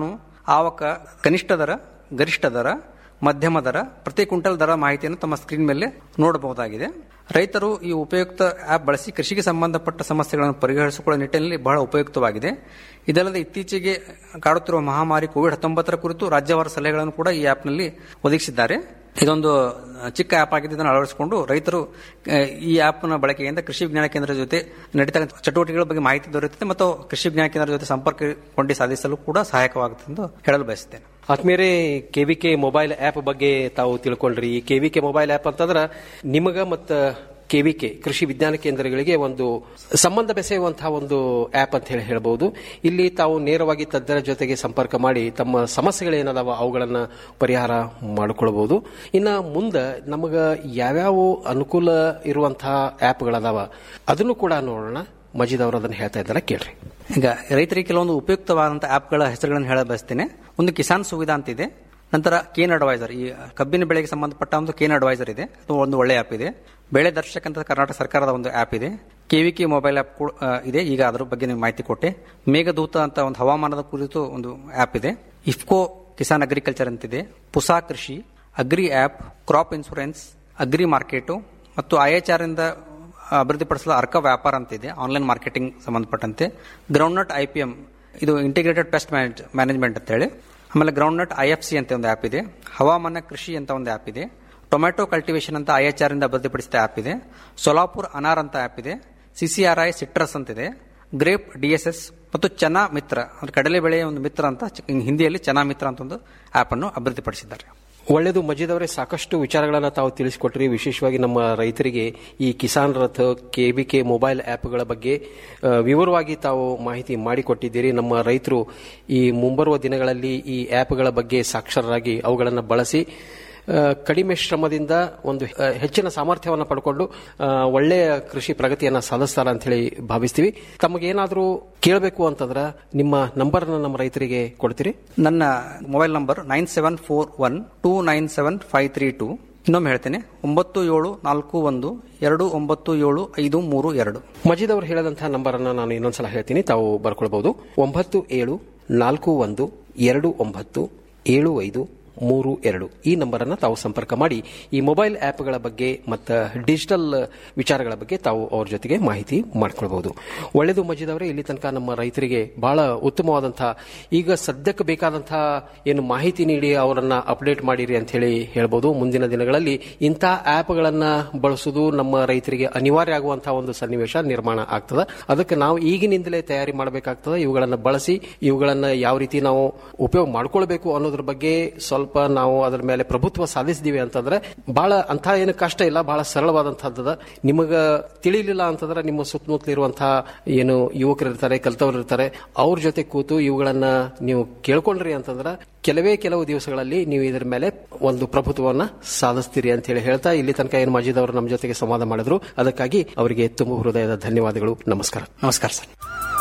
ಆವಕ ಕನಿಷ್ಠ ದರ ಗರಿಷ್ಠ ದರ ಮಧ್ಯಮ ದರ ಪ್ರತಿ ಕ್ವಿಂಟಲ್ ದರ ಮಾಹಿತಿಯನ್ನು ತಮ್ಮ ಸ್ಕ್ರೀನ್ ಮೇಲೆ ನೋಡಬಹುದಾಗಿದೆ ರೈತರು ಈ ಉಪಯುಕ್ತ ಆಪ್ ಬಳಸಿ ಕೃಷಿಗೆ ಸಂಬಂಧಪಟ್ಟ ಸಮಸ್ಯೆಗಳನ್ನು ಪರಿಹರಿಸಿಕೊಳ್ಳುವ ನಿಟ್ಟಿನಲ್ಲಿ ಬಹಳ ಉಪಯುಕ್ತವಾಗಿದೆ ಇದಲ್ಲದೆ ಇತ್ತೀಚೆಗೆ ಕಾಡುತ್ತಿರುವ ಮಹಾಮಾರಿ ಕೋವಿಡ್ ಹತ್ತೊಂಬತ್ತರ ಕುರಿತು ರಾಜ್ಯವಾರ ಸಲಹೆಗಳನ್ನು ಕೂಡ ಈ ಆಪ್ನಲ್ಲಿ ಒದಗಿಸಿದ್ದಾರೆ ಇದೊಂದು ಚಿಕ್ಕ ಆಪ್ ಆಗಿದೆ ಇದನ್ನು ಅಳವಡಿಸಿಕೊಂಡು ರೈತರು ಆ, ಈ ಆಪ್ನ ಬಳಕೆಯಿಂದ ಕೃಷಿ ವಿಜ್ಞಾನ ಕೇಂದ್ರದ ಜೊತೆ ನಡೀತಕ್ಕಂಥ ಚಟುವಟಿಕೆಗಳ ಬಗ್ಗೆ ಮಾಹಿತಿ ದೊರೆಯುತ್ತದೆ ಮತ್ತು ಕೃಷಿ ವಿಜ್ಞಾನ ಕೇಂದ್ರದ ಜೊತೆ ಸಂಪರ್ಕಗೊಂಡು ಸಾಧಿಸಲು ಕೂಡ ಸಹಾಯಕವಾಗುತ್ತದೆ ಎಂದು ಹೇಳಲು ಬಯಸುತ್ತೇನೆ ಆತ್ಮೀಯರೇ ಕೆವಿಕೆ ಮೊಬೈಲ್ ಆಪ್ ಬಗ್ಗೆ ತಾವು ತಿಳ್ಕೊಂಡ್ರಿ ಈ ಕೆವಿಕೆ ಮೊಬೈಲ್ ಆಪ್ ಅಂತಂದ್ರ ನಿಮಗ ಮತ್ತು ಕೆವಿಕೆ ಕೃಷಿ ವಿಜ್ಞಾನ ಕೇಂದ್ರಗಳಿಗೆ ಒಂದು ಸಂಬಂಧ ಬೆಸೆಯುವಂತಹ ಒಂದು ಆಪ್ ಅಂತ ಹೇಳಿ ಹೇಳ್ಬಹುದು ಇಲ್ಲಿ ತಾವು ನೇರವಾಗಿ ತಜ್ಞರ ಜೊತೆಗೆ ಸಂಪರ್ಕ ಮಾಡಿ ತಮ್ಮ ಸಮಸ್ಯೆಗಳೇನದಾವ ಅವುಗಳನ್ನ ಪರಿಹಾರ ಮಾಡಿಕೊಳ್ಬಹುದು ಇನ್ನ ಮುಂದೆ ನಮಗ ಯಾವ್ಯಾವ ಅನುಕೂಲ ಇರುವಂತಹ ಆಪ್ಗಳದಾವ ಅದನ್ನು ಕೂಡ ನೋಡೋಣ ಮಜೀದ್ ಅವರು ಅದನ್ನ ಹೇಳ್ತಾ ಇದ್ದಾರೆ ಕೇಳ್ರಿ ಈಗ ರೈತರಿಗೆ ಕೆಲವೊಂದು ಉಪಯುಕ್ತವಾದಂತಹ ಆಪ್ಗಳ ಹೆಸರುಗಳನ್ನು ಹೇಳ ಬಯಸ್ತೇನೆ ಒಂದು ಕಿಸಾನ್ ಸುವಿಧಾ ಅಂತಿದೆ ನಂತರ ಕೇನ್ ಅಡ್ವೈಸರ್ ಈ ಕಬ್ಬಿನ ಬೆಳೆಗೆ ಸಂಬಂಧಪಟ್ಟ ಒಂದು ಕೇನ್ ಅಡ್ವೈಸರ್ ಇದೆ ಅದು ಒಂದು ಒಳ್ಳೆ ಆಪ್ ಇದೆ ಬೆಳೆ ದರ್ಶಕ ಅಂತ ಕರ್ನಾಟಕ ಸರ್ಕಾರದ ಒಂದು ಆಪ್ ಇದೆ ಕೆವಿಕೆ ಮೊಬೈಲ್ ಆಪ್ ಕೂಡ ಆ, ಇದೆ ಈಗ ಅದ್ರ ಬಗ್ಗೆ ನೀವು ಮಾಹಿತಿ ಕೊಟ್ಟೆ ಮೇಘದೂತ ಅಂತ ಒಂದು ಹವಾಮಾನದ ಕುರಿತು ಒಂದು ಆಪ್ ಇದೆ ಇಫ್ಕೋ ಕಿಸಾನ್ ಅಗ್ರಿಕಲ್ಚರ್ ಅಂತಿದೆ Pusa Krishi agri app crop insurance agri market ಮತ್ತು ಐಎಚ್ಆರ್ ಇಂದ ಅಭಿವೃದ್ಧಿಪಡಿಸಲು ಅರ್ಕ ವ್ಯಾಪಾರ ಅಂತ ಇದೆ ಆನ್ಲೈನ್ ಮಾರ್ಕೆಟಿಂಗ್ ಸಂಬಂಧಪಟ್ಟಂತೆ ಗ್ರೌಂಡ್ನಟ್ ಐ ಪಿ ಎಂ ಇದು ಇಂಟಿಗ್ರೇಟೆಡ್ ಪೆಸ್ಟ್ ಮ್ಯಾನೇಜ್ಮೆಂಟ್ ಅಂತ ಹೇಳಿ ಆಮೇಲೆ ಗ್ರೌಂಡ್ನಟ್ ಐ ಎಫ್ ಸಿ ಅಂತ ಒಂದು ಆಪ್ ಇದೆ ಹವಾಮಾನ ಕೃಷಿ ಅಂತ ಒಂದು ಆಪ್ ಇದೆ ಟೊಮ್ಯಾಟೊ ಕಲ್ಟಿವೇಶನ್ ಅಂತ ಐ ಎಚ್ ಆರ್ ಇಂದ ಅಭಿವೃದ್ಧಿಪಡಿಸಿದ ಆಪ್ ಇದೆ ಸೊಲಾಪುರ್ ಅನಾರ್ ಅಂತ ಆಪ್ ಇದೆ ಸಿಸಿಆರ್ ಐ ಸಿಟ್ರಸ್ ಅಂತಿದೆ ಗ್ರೇಪ್ ಡಿಎಸ್ಎಸ್ ಮತ್ತು ಚನಾ ಮಿತ್ರ ಅಂದ್ರೆ ಕಡಲೆ ಬೆಳೆಯ ಒಂದು ಮಿತ್ರ ಅಂತ ಚ- ಹಿಂದಿಯಲ್ಲಿ ಚನಾ ಮಿತ್ರ ಅಂತ ಒಂದು ಆಪ್ ಅನ್ನು ಅಭಿವೃದ್ಧಿಪಡಿಸಿದ್ದಾರೆ ಒಳ್ಳೆಯದು ಮಜೀದ್ ಅವರೇ ಸಾಕಷ್ಟು ವಿಚಾರಗಳನ್ನ ತಾವು ತಿಳಿಸಿಕೊಟ್ರಿ ವಿಶೇಷವಾಗಿ ನಮ್ಮ ರೈತರಿಗೆ ಈ ಕಿಸಾನ್ ರಥ ಕೆಬಿಕೆ ಮೊಬೈಲ್ ಆಪ್ಗಳ ಬಗ್ಗೆ ಆ, ವಿವರವಾಗಿ ತಾವು ಮಾಹಿತಿ ಮಾಡಿಕೊಟ್ಟಿದ್ದೀರಿ ನಮ್ಮ ರೈತರು ಈ ಮುಂಬರುವ ದಿನಗಳಲ್ಲಿ ಈ ಆಪ್ಗಳ ಬಗ್ಗೆ ಸಾಕ್ಷರರಾಗಿ ಅವುಗಳನ್ನು ಬಳಸಿ ಆ, ಕಡಿಮೆ ಶ್ರಮದಿಂದ ಒಂದು ಆ, ಹೆಚ್ಚಿನ ಸಾಮರ್ಥ್ಯವನ್ನು ಪಡ್ಕೊಂಡು ಆ, ಒಳ್ಳೆಯ ಕೃಷಿ ಪ್ರಗತಿಯನ್ನ ಸಾಧಿಸ್ತಾರ ಅಂತ ಹೇಳಿ ಭಾವಿಸ್ತೀವಿ ತಮಗೇನಾದರೂ ಕೇಳಬೇಕು ಅಂತಂದ್ರೆ ನಿಮ್ಮ ನಂಬರ್ನ ನಮ್ಮ ರೈತರಿಗೆ ಕೊಡ್ತೀರಿ ನನ್ನ mobile number nine seven four one two nine seven five three two ಇನ್ನೊಮ್ಮೆ ಹೇಳ್ತೇನೆ ಒಂಬತ್ತು ಏಳು ನಾಲ್ಕು ಒಂದು ಎರಡು ಒಂಬತ್ತು ಏಳು ಐದು ಮೂರು ಎರಡು ಮಜೀದ್ ಅವರು ಹೇಳಿದಂತಹ ನಂಬರ್ ಅನ್ನ ನಾನು ಇನ್ನೊಂದ್ಸಲ ಹೇಳ್ತೀನಿ ತಾವು ಬರ್ಕೊಳ್ಬಹುದು ಒಂಬತ್ತು ಏಳು ನಾಲ್ಕು ಒಂದು ಎರಡು ಒಂಬತ್ತು ಏಳು ಐದು ಮೂರು ಎರಡು ಈ ನಂಬರ್ ಅನ್ನ ತಾವು ಸಂಪರ್ಕ ಮಾಡಿ ಈ ಮೊಬೈಲ್ ಆಪ್ಗಳ ಬಗ್ಗೆ ಮತ್ತು ಡಿಜಿಟಲ್ ವಿಚಾರಗಳ ಬಗ್ಗೆ ತಾವು ಅವ್ರ ಜೊತೆಗೆ ಮಾಹಿತಿ ಮಾಡ್ಕೊಳ್ಬಹುದು ಒಳ್ಳೆಯದು ಮಜೀದ್ ಅವರೇ ಇಲ್ಲಿ ತನಕ ನಮ್ಮ ರೈತರಿಗೆ ಬಹಳ ಉತ್ತಮವಾದಂತಹ ಈಗ ಸದ್ಯಕ್ಕೆ ಬೇಕಾದಂತಹ ಏನು ಮಾಹಿತಿ ನೀಡಿ ಅವರನ್ನ ಅಪ್ಡೇಟ್ ಮಾಡಿರಿ ಅಂತ ಹೇಳಿ ಹೇಳ್ಬೋದು ಮುಂದಿನ ದಿನಗಳಲ್ಲಿ ಇಂತಹ ಆಪ್ಗಳನ್ನ ಬಳಸುವುದು ನಮ್ಮ ರೈತರಿಗೆ ಅನಿವಾರ್ಯ ಆಗುವಂತಹ ಒಂದು ಸನ್ನಿವೇಶ ನಿರ್ಮಾಣ ಆಗ್ತದೆ ಅದಕ್ಕೆ ನಾವು ಈಗಿನಿಂದಲೇ ತಯಾರಿ ಮಾಡಬೇಕಾಗ್ತದೆ ಇವುಗಳನ್ನ ಬಳಸಿ ಇವುಗಳನ್ನ ಯಾವ ರೀತಿ ನಾವು ಉಪಯೋಗ ಮಾಡ್ಕೊಳ್ಬೇಕು ಅನ್ನೋದ್ರ ಬಗ್ಗೆ ಸ್ವಲ್ಪ ನಾವು ಅದರ ಮೇಲೆ ಪ್ರಭುತ್ವ ಸಾಧಿಸಿದೀವಿ ಅಂತಂದ್ರೆ ಬಹಳ ಅಂತ ಏನು ಕಷ್ಟ ಇಲ್ಲ ಬಹಳ ಸರಳವಾದಂತಹದ್ದು ನಿಮಗ ತಿಳಿಲಿಲ್ಲ ಅಂತಂದ್ರೆ ನಿಮ್ಮ ಸುತ್ತಮುತ್ತಲ ಇರುವಂತಹ ಏನು ಯುವಕರು ಇರ್ತಾರೆ ಕಲ್ತವ್ರು ಇರ್ತಾರೆ ಅವ್ರ ಜೊತೆ ಕೂತು ಇವುಗಳನ್ನ ನೀವು ಕೇಳ್ಕೊಂಡ್ರಿ ಅಂತಂದ್ರೆ ಕೆಲವೇ ಕೆಲವು ದಿವಸಗಳಲ್ಲಿ ನೀವು ಇದರ ಮೇಲೆ ಒಂದು ಪ್ರಭುತ್ವವನ್ನ ಸಾಧಿಸ್ತೀರಿ ಅಂತ ಹೇಳಿ ಹೇಳ್ತಾ ಇಲ್ಲಿ ತನಕ ಏನು ಮಜೀದ್ ಅವರು ನಮ್ಮ ಜೊತೆಗೆ ಸಂವಾದ ಮಾಡಿದ್ರು ಅದಕ್ಕಾಗಿ ಅವರಿಗೆ ತುಂಬ ಹೃದಯದ ಧನ್ಯವಾದಗಳು ನಮಸ್ಕಾರ ನಮಸ್ಕಾರ ಸರ್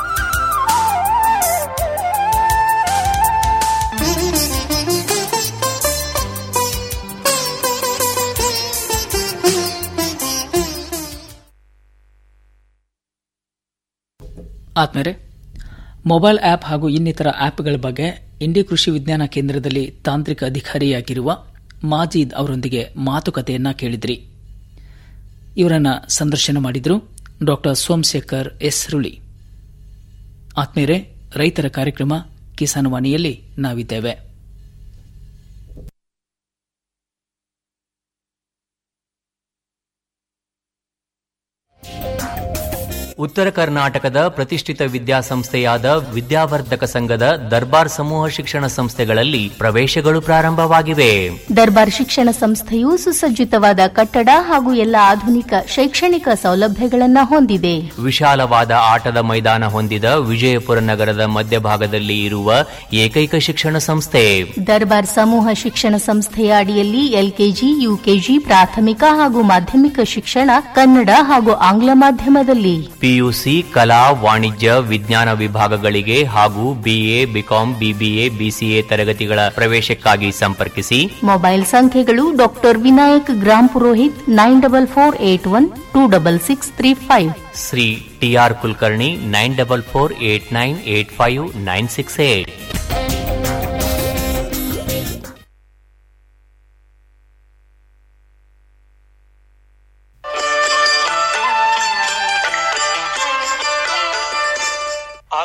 ಆತ್ಮೇರೆ ಮೊಬೈಲ್ ಆಪ್ ಹಾಗೂ ಇನ್ನಿತರ ಆಪ್ಗಳ ಬಗ್ಗೆ ಇಂಡಿ ಕೃಷಿ ವಿಜ್ಞಾನ ಕೇಂದ್ರದಲ್ಲಿ ತಾಂತ್ರಿಕ ಅಧಿಕಾರಿಯಾಗಿರುವ ಮಾಜೀದ್ ಅವರೊಂದಿಗೆ ಮಾತುಕತೆಯನ್ನ ಕೇಳಿದ್ರಿ ಇವರನ್ನ ಸಂದರ್ಶನ ಮಾಡಿದ್ರು ಡಾಕ್ಟರ್ ಸೋಮಶೇಖರ್ ಎಸ್ ರುಳಿ ಆತ್ಮೀಯರೇ ರೈತರ ಕಾರ್ಯಕ್ರಮ ಕಿಸಾನ್ ವಾಣಿಯಲ್ಲಿ ನಾವಿದ್ದೇವೆ ಉತ್ತರ ಕರ್ನಾಟಕದ ಪ್ರತಿಷ್ಠಿತ ವಿದ್ಯಾಸಂಸ್ಥೆಯಾದ ವಿದ್ಯಾವರ್ಧಕ ಸಂಘದ ದರ್ಬಾರ್ ಸಮೂಹ ಶಿಕ್ಷಣ ಸಂಸ್ಥೆಗಳಲ್ಲಿ ಪ್ರವೇಶಗಳು ಪ್ರಾರಂಭವಾಗಿವೆ ದರ್ಬಾರ್ ಶಿಕ್ಷಣ ಸಂಸ್ಥೆಯು ಸುಸಜ್ಜಿತವಾದ ಕಟ್ಟಡ ಹಾಗೂ ಎಲ್ಲ ಆಧುನಿಕ ಶೈಕ್ಷಣಿಕ ಸೌಲಭ್ಯಗಳನ್ನು ಹೊಂದಿದೆ ವಿಶಾಲವಾದ ಆಟದ ಮೈದಾನ ಹೊಂದಿದ ವಿಜಯಪುರ ನಗರದ ಮಧ್ಯಭಾಗದಲ್ಲಿ ಇರುವ ಏಕೈಕ ಶಿಕ್ಷಣ ಸಂಸ್ಥೆ ದರ್ಬಾರ್ ಸಮೂಹ ಶಿಕ್ಷಣ ಸಂಸ್ಥೆಯ ಅಡಿಯಲ್ಲಿ ಎಲ್ಕೆಜಿ ಯುಕೆಜಿ ಪ್ರಾಥಮಿಕ ಹಾಗೂ ಮಾಧ್ಯಮಿಕ ಶಿಕ್ಷಣ ಕನ್ನಡ ಹಾಗೂ ಆಂಗ್ಲ ಮಾಧ್ಯಮದಲ್ಲಿ ಪಿಯುಸಿ ಕಲಾ ವಾಣಿಜ್ಯ ವಿಜ್ಞಾನ ವಿಭಾಗಗಳಿಗೆ ಹಾಗೂ ಬಿಎ ಬಿಕಾಂ ಬಿಬಿಎ ಬಿಸಿಎ ತರಗತಿಗಳ ಪ್ರವೇಶಕ್ಕಾಗಿ ಸಂಪರ್ಕಿಸಿ ಮೊಬೈಲ್ ಸಂಖ್ಯೆಗಳು doctor Vinayak Gram Purohit nine double four eight one two double six three five Shri TR Kulkarni nine double four eight nine eight five nine six eight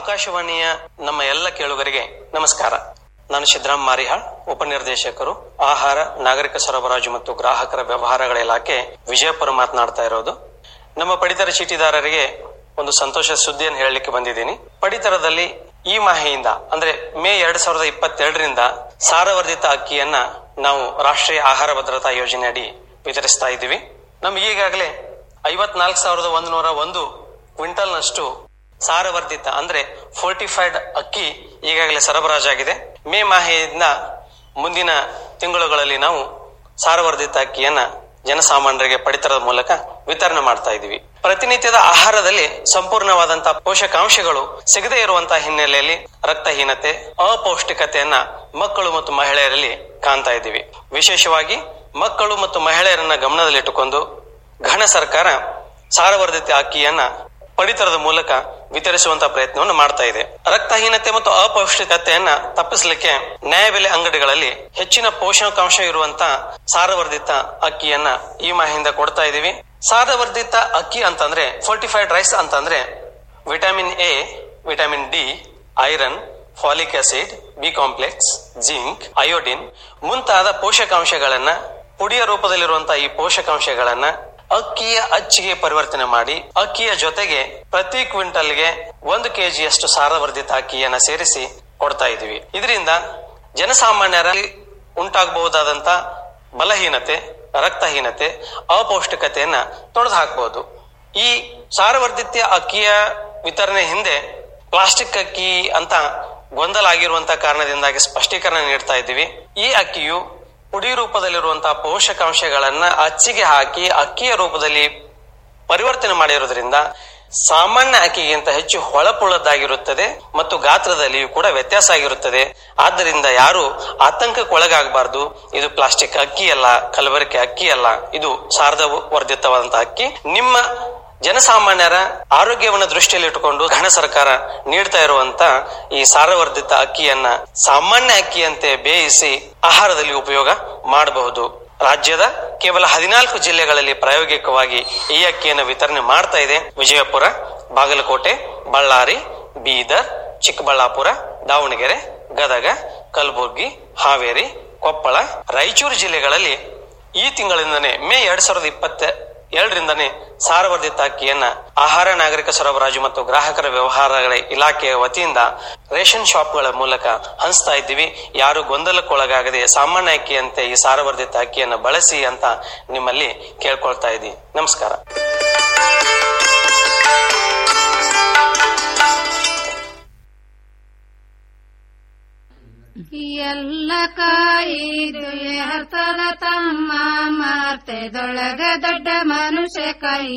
ಆಕಾಶವಾಣಿಯ ನಮ್ಮ ಎಲ್ಲ ಕೇಳುಗರಿಗೆ ನಮಸ್ಕಾರ ನಾನು ಸಿದ್ದರಾಮ್ ಮಾರಿಹಾಳ್ ಉಪನಿರ್ದೇಶಕರು ಆಹಾರ ನಾಗರಿಕ ಸರಬರಾಜು ಮತ್ತು ಗ್ರಾಹಕರ ವ್ಯವಹಾರಗಳ ಇಲಾಖೆ ವಿಜಯಪುರ ಮಾತನಾಡ್ತಾ ಇರೋದು ನಮ್ಮ ಪಡಿತರ ಚೀಟಿದಾರರಿಗೆ ಒಂದು ಸಂತೋಷ ಸುದ್ದಿಯನ್ನು ಹೇಳಲಿಕ್ಕೆ ಬಂದಿದ್ದೀನಿ ಪಡಿತರದಲ್ಲಿ ಈ ಮಾಹೆಯಿಂದ ಅಂದ್ರೆ ಮೇ ಎರಡ್ ಸಾವಿರದ ಇಪ್ಪತ್ತೆರಡರಿಂದ ಸಾರವರ್ಧಿತ ಅಕ್ಕಿಯನ್ನ ನಾವು ರಾಷ್ಟ್ರೀಯ ಆಹಾರ ಭದ್ರತಾ ಯೋಜನೆ ಅಡಿ ವಿತರಿಸ್ತಾ ಇದ್ದೀವಿ ನಮ್ಗೆ ಈಗಾಗಲೇ ಐವತ್ನಾಲ್ಕು ಸಾವಿರದ ಒಂದು ನೂರ ಒಂದು ಕ್ವಿಂಟಲ್ನಷ್ಟು ಸಾರವರ್ಧಿತ ಅಂದ್ರೆ ಫೋರ್ಟಿಫೈಡ್ ಅಕ್ಕಿ ಈಗಾಗಲೇ ಸರಬರಾಜಾಗಿದೆ ಮೇ ಮಾಹೆಯಿಂದ ಮುಂದಿನ ತಿಂಗಳುಗಳಲ್ಲಿ ನಾವು ಸಾರವರ್ಧಿತ ಅಕ್ಕಿಯನ್ನ ಜನಸಾಮಾನ್ಯರಿಗೆ ಪಡಿತರದ ಮೂಲಕ ವಿತರಣೆ ಮಾಡ್ತಾ ಇದ್ದೀವಿ ಪ್ರತಿನಿತ್ಯದ ಆಹಾರದಲ್ಲಿ ಸಂಪೂರ್ಣವಾದಂತಹ ಪೋಷಕಾಂಶಗಳು ಸಿಗದೇ ಇರುವಂತಹ ಹಿನ್ನೆಲೆಯಲ್ಲಿ ರಕ್ತಹೀನತೆ ಅಪೌಷ್ಟಿಕತೆಯನ್ನ ಮಕ್ಕಳು ಮತ್ತು ಮಹಿಳೆಯರಲ್ಲಿ ಕಾಣ್ತಾ ಇದ್ದೀವಿ ವಿಶೇಷವಾಗಿ ಮಕ್ಕಳು ಮತ್ತು ಮಹಿಳೆಯರನ್ನ ಗಮನದಲ್ಲಿಟ್ಟುಕೊಂಡು ಘನ ಸರ್ಕಾರ ಸಾರವರ್ಧಿತ ಅಕ್ಕಿಯನ್ನ ಪಡಿತರದ ಮೂಲಕ ವಿತರಿಸುವಂತಹ ಪ್ರಯತ್ನವನ್ನು ಮಾಡ್ತಾ ಇದೆ ರಕ್ತಹೀನತೆ ಮತ್ತು ಅಪೌಷ್ಟಿಕತೆಯನ್ನ ತಪ್ಪಿಸಲಿಕ್ಕೆ ನ್ಯಾಯಬೆಲೆ ಅಂಗಡಿಗಳಲ್ಲಿ ಹೆಚ್ಚಿನ ಪೋಷಕಾಂಶ ಇರುವಂತ ಸಾರವರ್ಧಿತ ಅಕ್ಕಿಯನ್ನ ಈ ಮಾಹಿಂದ ಕೊಡ್ತಾ ಇದೀವಿ ಸಾರವರ್ಧಿತ ಅಕ್ಕಿ ಅಂತಂದ್ರೆ ಫೋರ್ಟಿಫೈಡ್ ರೈಸ್ ಅಂತಂದ್ರೆ vitamin A vitamin D iron folic acid B complex zinc iodine ಮುಂತಾದ ಪೋಷಕಾಂಶಗಳನ್ನ ಪುಡಿಯ ರೂಪದಲ್ಲಿರುವಂತಹ ಈ ಪೋಷಕಾಂಶಗಳನ್ನ ಅಕ್ಕಿಯ ಅಚ್ಚಿಗೆ ಪರಿವರ್ತನೆ ಮಾಡಿ ಅಕ್ಕಿಯ ಜೊತೆಗೆ ಪ್ರತಿ ಕ್ವಿಂಟಲ್ಗೆ ಒಂದು ಕೆಜಿಯಷ್ಟು ಸಾರವರ್ಧಿತ ಅಕ್ಕಿಯನ್ನ ಸೇರಿಸಿ ಕೊಡ್ತಾ ಇದೀವಿ ಇದರಿಂದ ಜನಸಾಮಾನ್ಯರಲ್ಲಿ ಉಂಟಾಗಬಹುದಾದಂತ ಬಲಹೀನತೆ ರಕ್ತಹೀನತೆ ಅಪೌಷ್ಟಿಕತೆಯನ್ನ ತೊಡೆದು ಹಾಕಬಹುದು ಈ ಸಾರವರ್ಧಿತ ಅಕ್ಕಿಯ ವಿತರಣೆ ಹಿಂದೆ ಪ್ಲಾಸ್ಟಿಕ್ ಅಕ್ಕಿ ಅಂತ ಗೊಂದಲ ಆಗಿರುವಂತಹ ಕಾರಣದಿಂದಾಗಿ ಸ್ಪಷ್ಟೀಕರಣ ನೀಡ್ತಾ ಇದ್ದೀವಿ ಈ ಅಕ್ಕಿಯು ಪುಡಿ ರೂಪದಲ್ಲಿರುವಂತಹ ಪೋಷಕಾಂಶಗಳನ್ನ ಅಚ್ಚಿಗೆ ಹಾಕಿ ಅಕ್ಕಿಯ ರೂಪದಲ್ಲಿ ಪರಿವರ್ತನೆ ಮಾಡಿರೋದ್ರಿಂದ ಸಾಮಾನ್ಯ ಅಕ್ಕಿಗಿಂತ ಹೆಚ್ಚು ಹೊಳಪುಳ್ಳದ್ದಾಗಿರುತ್ತದೆ ಮತ್ತು ಗಾತ್ರದಲ್ಲಿಯೂ ಕೂಡ ವ್ಯತ್ಯಾಸ ಆಗಿರುತ್ತದೆ ಆದ್ದರಿಂದ ಯಾರು ಆತಂಕಕ್ಕೊಳಗಾಗಬಾರದು ಇದು ಪ್ಲಾಸ್ಟಿಕ್ ಅಕ್ಕಿ ಅಲ್ಲ ಕಲಬೆರಕೆ ಅಕ್ಕಿ ಅಲ್ಲ ಇದು ಸಾರದ ವರ್ಧಿತವಾದಂತಹ ಅಕ್ಕಿ ನಿಮ್ಮ ಜನಸಾಮಾನ್ಯರ ಆರೋಗ್ಯವನ್ನು ದೃಷ್ಟಿಯಲ್ಲಿ ಇಟ್ಟುಕೊಂಡು ಘನ ಸರ್ಕಾರ ನೀಡ್ತಾ ಇರುವಂತ ಈ ಸಾರವರ್ಧಿತ ಅಕ್ಕಿಯನ್ನ ಸಾಮಾನ್ಯ ಅಕ್ಕಿಯಂತೆ ಬೇಯಿಸಿ ಆಹಾರದಲ್ಲಿ ಉಪಯೋಗ ಮಾಡಬಹುದು ರಾಜ್ಯದ ಕೇವಲ ಹದಿನಾಲ್ಕು ಜಿಲ್ಲೆಗಳಲ್ಲಿ ಪ್ರಾಯೋಗಿಕವಾಗಿ ಈ ಅಕ್ಕಿಯನ್ನು ವಿತರಣೆ ಮಾಡ್ತಾ ಇದೆ ವಿಜಯಪುರ ಬಾಗಲಕೋಟೆ ಬಳ್ಳಾರಿ ಬೀದರ್ ಚಿಕ್ಕಬಳ್ಳಾಪುರ ದಾವಣಗೆರೆ ಗದಗ ಕಲಬುರ್ಗಿ ಹಾವೇರಿ ಕೊಪ್ಪಳ ರಾಯಚೂರು ಜಿಲ್ಲೆಗಳಲ್ಲಿ ಈ ತಿಂಗಳಿಂದನೇ ಮೇ ಎರಡ್ ಸಾವಿರದ ಇಪ್ಪತ್ತ ಎರಡರಿಂದನೇ ಸಾರವರ್ಧಿತ ಅಕ್ಕಿಯನ್ನ ಆಹಾರ ನಾಗರಿಕ ಸರಬರಾಜು ಮತ್ತು ಗ್ರಾಹಕರ ವ್ಯವಹಾರಗಳ ಇಲಾಖೆಯ ವತಿಯಿಂದ ರೇಷನ್ ಶಾಪ್ಗಳ ಮೂಲಕ ಹಂಚ್ತಾ ಇದ್ದೀವಿ ಯಾರು ಗೊಂದಲಕ್ಕೊಳಗಾಗದೆ ಸಾಮಾನ್ಯ ಅಕ್ಕಿಯಂತೆ ಈ ಸಾರವರ್ಧಿತ ಅಕ್ಕಿಯನ್ನ ಬಳಸಿ ಅಂತ ನಿಮ್ಮಲ್ಲಿ ಕೇಳ್ಕೊಳ್ತಾ ಇದ್ದೀವಿ ನಮಸ್ಕಾರ ಎಲ್ಲ ಕಾಯಿದು ಹರ್ತದ ತಮ್ಮ ಮಾರ್ತೆದೊಳಗ ದೊಡ್ಡ ಮನುಷ್ಯ ಕೈ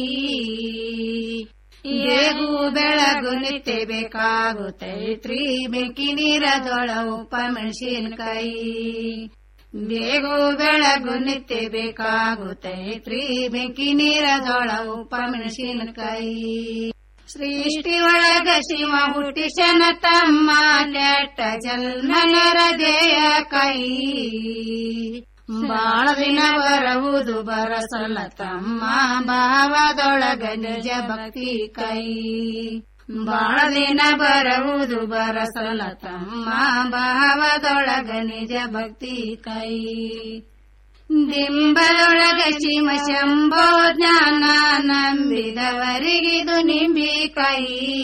ಏಗು ಬೆಳಗು ನಿತ್ಯ ಬೇಕಾಗುತ್ತೈತ್ರಿ ಬೆಂಕಿ ನೀರದೊಳ ಉಪ ಮೆಣಸಿನಕಾಯಿ ಬೇಗು ಬೆಳಗು ನಿತ್ಯ ಬೇಕಾಗುತ್ತೈತ್ರಿ ಬೆಂಕಿ ನೀರದೊಳ ಉಪ ಮೆಣಸಿನಕಾಯಿ ಸೃಷ್ಟಿ ಒಳಗ ಶಿವ ಹುಟ್ಟಿಸನ ತಮ್ಮ ನೆಟ್ಟ ಜನ್ಮನ ಹೃದಯ ಕೈ ಬಾಳ ದಿನ ಬರುವುದು ಬರಸಲ ತಮ್ಮ ಭಾವದೊಳಗ ನಿಜ ಭಕ್ತಿ ಕೈ ಬಾಳ ದಿನ ಬರುವುದು ಬರಸಲ ತಮ್ಮ ಭಾವದೊಳಗ ನಿಜ ಭಕ್ತಿ ಕೈ ದಿಂಬದೊಳಗ ಶಿವ ಶಂಭೋ ಜ್ಞಾನ ನಂಬಿದವರಿಗಿದು ನಿಂಬಿ ಕೈ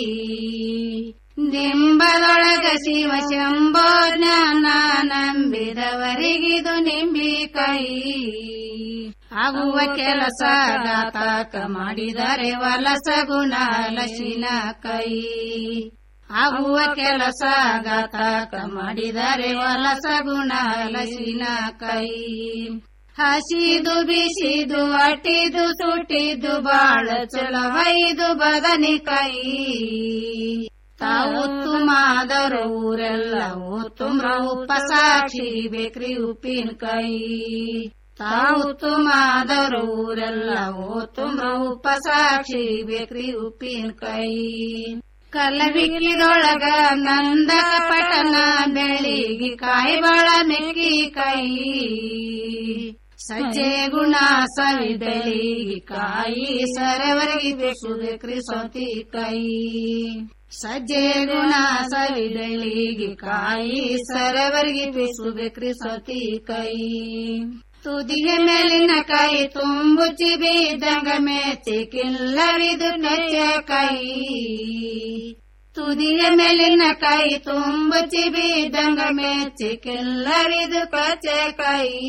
ದಿಂಬದೊಳಗ ಶಿವ ಶಂಭೋ ಜ್ಞಾನ ನಂಬಿದವರಿಗಿದು ನಿಂಬಿ ಕೈ ಆಗುವ ಕೆಲಸ ಘಾತಕ ಮಾಡಿದರೆ ವಲಸ ಗುಣ ಲಸಿನ ಕೈ ಆಗುವ ಕೆಲಸ ಘಾತಕ ಮಾಡಿದರೆ ವಲಸ ಗುಣ ಲಸಿನ ಕೈ ಹಸಿದು ಬಿಸಿದು ಅಟ್ಟಿದು ಸುಟ್ಟಿದ್ದು ಬಾಳ ಚಲವೈದು ಬದನಿಕಾಯಿ ತಾವು ತುಮಾದರು ಊರೆಲ್ಲ ತುಮ್ರ ಉಪ್ಪ ಸಾಕ್ಷಿ ಬೇಕ್ರಿ ಉಪ್ಪಿನಕಾಯಿ ತಾವು ತುಮಾದರು ಊರೆಲ್ಲ ತುಮ್ರ ಉಪ್ಪ ಸಾಕ್ಷಿ ಬೇಕ್ರಿ ಉಪ್ಪಿನಕಾಯಿ ಕಲಬಿಕ್ಕಿದೊಳಗ ನಂದ ಪಟನ ಬೆಳಿಗಿ ಕಾಯಿ ಬಾಳ ಮೆಕ್ಕಿ ಕೈ ಸಜ್ಜೆ ಗುಣ ಸವಿ ಬೆಳಿಗಿ ಕಾಯಿ ಸರವರೆಗಿ ಬೇಸುಬೇಕ್ರಿ ಸೌತಿ ಕಾಯಿ ಸಜ್ಜೆ ಗುಣ ಸವಿ ಬೆಳಿಗಿ ಕಾಯಿ ಸರವರೆಗಿ ಬೇಸುಬೇಕ್ರಿ ಸೌತಿ ಕಾಯಿ ತುದಿಗೆ ಮೇಲಿನ ಕಾಯಿ ತುಂಬುಚ್ಚಿ ಬಿದ್ದಂಗ ಮೆಚ್ಚಿ ಕಿಲ್ಲರಿದು ಕಾಯಿ ತುದಿಯ ಮೇಲಿನ ಕಾಯಿ ತುಂಬುಚ್ಚಿ ಬಿದ್ದಂಗ ಮೆಚ್ಚಿ ಕಿಲ್ಲರಿದು ಕಾಯಿ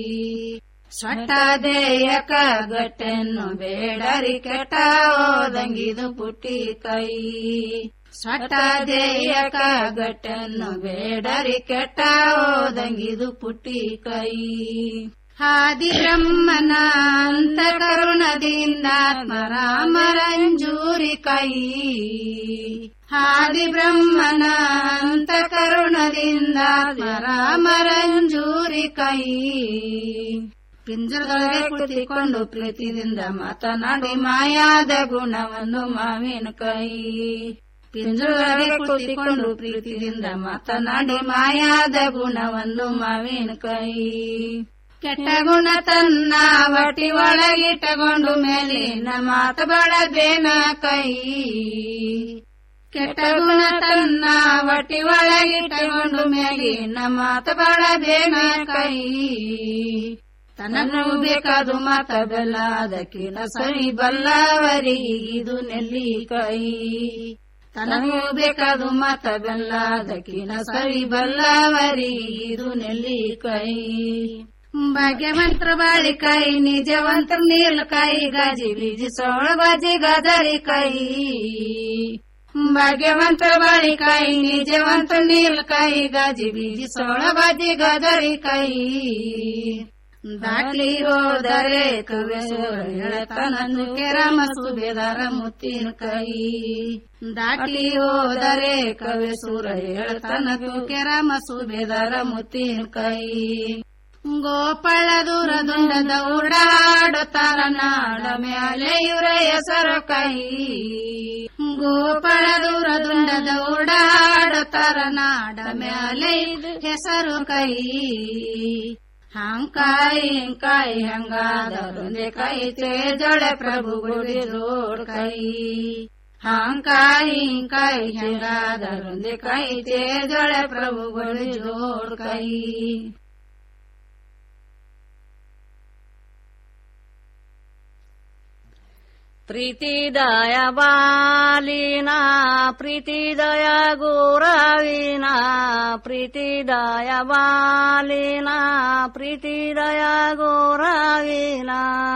ಸೊಟ್ಟಾದೇಯಕ ಗಟ್ಟೆನ್ನು ಬೇಡರಿ ಕೆಟ್ಟ ಓದಂಗಿದು ಪುಟ್ಟಿ ಕೈ ಸೊಟ್ಟಾದೇಯಕ ಗಟ್ಟೆನ್ನು ಬೇಡರಿ ಕೆಟ್ಟ ಓದಂಗಿದು ಪುಟ್ಟಿ ಕೈ ಹಾದಿ ಬ್ರಹ್ಮನ ಅಂತ ಕರುಣದಿಂದ ರಾಮರಂಜೂರಿ ಕೈ ಹಾದಿ ಬ್ರಹ್ಮನ ಅಂತ ಕರುಣದಿಂದ ರಾಮರಂಜೂರಿ ಕೈ ಪಿಂಜರದೊಳಗೆ ಕುಳಿತುಕೊಂಡು ಪ್ರೀತಿಯಿಂದ ಮಾತನಾಡಿ ಮಾಯಾದ ಗುಣವನ್ನು ಮಾವಿನ ಕೈ ಪಿಂಜರದೊಳಗೆ ಕುಳಿತುಕೊಂಡು ಪ್ರೀತಿಯಿಂದ ಮಾತನಾಡಿ ಮಾಯಾದ ಗುಣವನ್ನು ಮಾವಿನ ಕೈ ಕೆಟ್ಟ ಗುಣ ತನ್ನ ವಟಿ ಒಳಗಿಟ್ಟಕೊಂಡು ಮೇಲಿನ ಮಾತ ಬೇನ ಕೈ ಕೆಟ್ಟ ಗುಣ ತನ್ನ ವಟಿ ಒಳಗಿಟ್ಟಕೊಂಡು ಮೇಲಿನ ಮಾತ ಬೇನ ಕೈ ತನನು ಬೇಕಾದು ಮಾತ ಬೆಲ್ಲ ಅದಕ್ಕಿನ ಸರಿ ಬಲ್ಲವರಿಗೆ ಇದು ನೆಲ್ಲಿ ಕೈ ತನಗೂ ಬೇಕಾದು ಮಾತ ಬೆಲ್ಲ ಅದಕ್ಕಿನ ಸರಿ ಬಲ್ಲವರಿಗೆ ಇದು ನೆಲ್ಲಿ ಕೈ ಭಾಗ್ಯವಂತರ ಬಾಳಿ ಕೈ ನಿಜವಂತರ ನೀಲ್ ಕೈ ಗಾಜಿ ಬೀಜಿ ಸೋಳ ಬಾಜಿ ಗದರಿ ಕೈ ಭಾಗ್ಯವಂತರ ಬಾಳಿ ಕೈ ನಿಜವಂತ ನೀಲ್ ಕೈ ಗಾಜಿ ಬೀಜಿ ಸೋಳ ಬಾಜಿ ಗದರಿ ಕೈ ದಾಟ್ಲಿ ಹೋದರೆ ಕವೇಶ್ವರ ಹೇಳ್ತಾನಂದು ಕೆರಮ ಸುಬೇದಾರ ಮುತ್ತಿನ ಕೈ ದಾಟ್ಲಿ ಹೋದರೆ ಕವೇಶ್ವರ ಹೇಳ್ತಾನದು ಕೆರಮ ಸುಬೇದಾರ ಮುತ್ತಿನ ಕೈ ಗೋಪಾಳ ದೂರ ದುಂಡದ ಓಡಾಡುತ್ತಾರ ನಾಡ ಮ್ಯಾಲೆ ಇವರ ಹೆಸರು ಕೈ ಗೋಪಾಳ ದೂರ ದುಂಡದ ಓಡಾಡುತ್ತಾರ ನಾಡ ಮ್ಯಾಲೆ ಇದು ಹೆಸರು ಕೈ ಹಂಕಾಯಿ ಹಿಂಕಾಯಿ ಹಂಗಾದರುಂದೆ ಕೈ ಜೋಳೆ ಪ್ರಭು ಗುಡಿ ರೋಡ್ ಕೈ ಹಂಕಾಯಿ ಹಿಂಕಾಯಿ ಹಂಗಾದರುಂದೆ ಕೈ ಜೋಳೆ ಪ್ರಭು ಗುಡಿ ಜೋಡ್ ಕೈ ಪ್ರೀತಿದಯ ಬಾಲಿನ ಪ್ರೀತಿದಯ ಗೋರವಿನ ಪ್ರೀತಿದಯ ಬಾಲಿನ ಪ್ರೀತಿದಯ ಗೋರವಿನ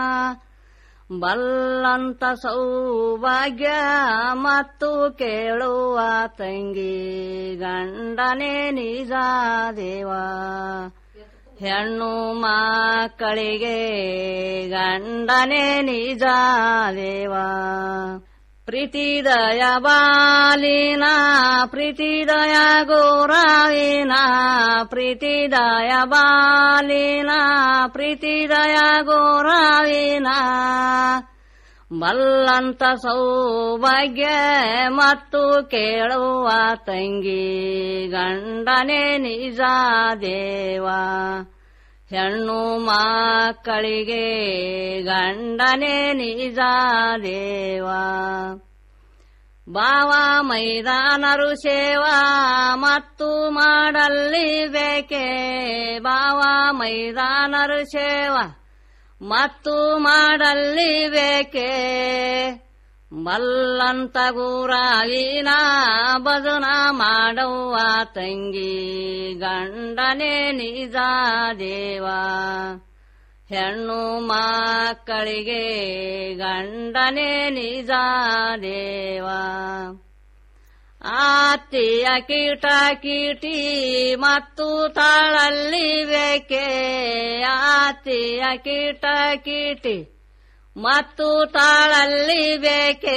ಬಲ್ಲಂತ ಸೌಭಾಗ್ಯ ಮತ್ತು ಕೇಳುವ ತಂಗಿ ಗಂಡನೇ ನಿಜ ದೇವ ಹೆಣ್ಣು ಮಕ್ಕಳಿಗೆ ಗಂಡನೇ ನಿಜ ದೇವ ಪ್ರೀತಿದಯ ಬಾಲಿನ ಪ್ರೀತಿದಯ ಗೋರಾವಿನ ಪ್ರೀತಿದಯ ಬಾಲಿನ ಪ್ರೀತಿದಯ ಗೋರಾವಿನ ಬಲ್ಲಂತ ಸೌಭಾಗ್ಯ ಮತ್ತು ಕೇಳುವ ತಂಗಿ ಗಂಡನೇ ನಿಜ ದೇವ ಹೆಣ್ಣು ಮಕ್ಕಳಿಗೆ ಗಂಡನೇ ನಿಜ ದೇವ ಬಾವ ಮೈದಾನರು ಸೇವಾ ಮತ್ತು ಮಾಡಲ್ಲಿ ಬೇಕೆ ಬಾವ ಮೈದಾನರು ಸೇವಾ ಮತ್ತು ಮಾಡಲ್ಲಿ ಬೇಕೆ ಮಲ್ಲಂತ ಗುರಾವಿನ ಬದುನ ಮಾಡುವ ತಂಗಿ ಗಂಡನೇ ನಿಜ ದೇವ ಹೆಣ್ಣು ಮಕ್ಕಳಿಗೆ ಗಂಡನೇ ನಿಜ ದೇವ ಆತಿಯ ಕೀಟ ಕೀಟಿ ಮತ್ತು ತಾಳಲ್ಲಿ ಬೇಕೆ ಆತಿಯ ಕೀಟ ಕೀಟಿ ಮತ್ತು ತಾಳಲ್ಲಿ ಬೇಕೆ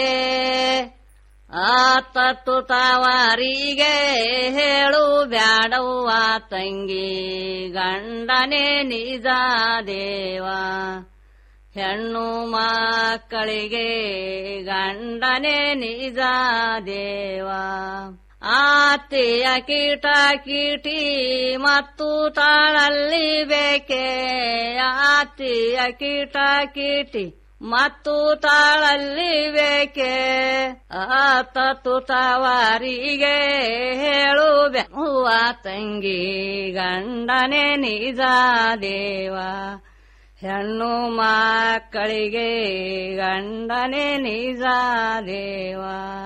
ಆತತ್ತು ತಾವಾರಿಗೆ ಹೇಳು ಬ್ಯಾಡವ್ವ ತಂಗಿ ಗಂಡನೇ ನಿಜ ದೇವ ಹೆಣ್ಣು ಮಕ್ಕಳಿಗೆ ಗಂಡನೇ ನಿಜ ದೇವ ಆತಿಯ ಕೀಟ ಕೀಟಿ ಮತ್ತು ತಾಳಲ್ಲಿ ಬೇಕೆ ಮಾತಿಯ ಕೀಟ ಕೀಟಿ ಮತ್ತು ತಾಳಲ್ಲಿ ಬೇಕೆ ಆತ ತುತವಾರಿಗೆ ಹೇಳು ಬೆನ್ನುವ ತಂಗಿ ಗಂಡನೆ ನಿಜ ದೇವ ಹೆಣ್ಣು ಮಕ್ಕಳಿಗೆ ಗಂಡನೆ ನಿಜ ದೇವ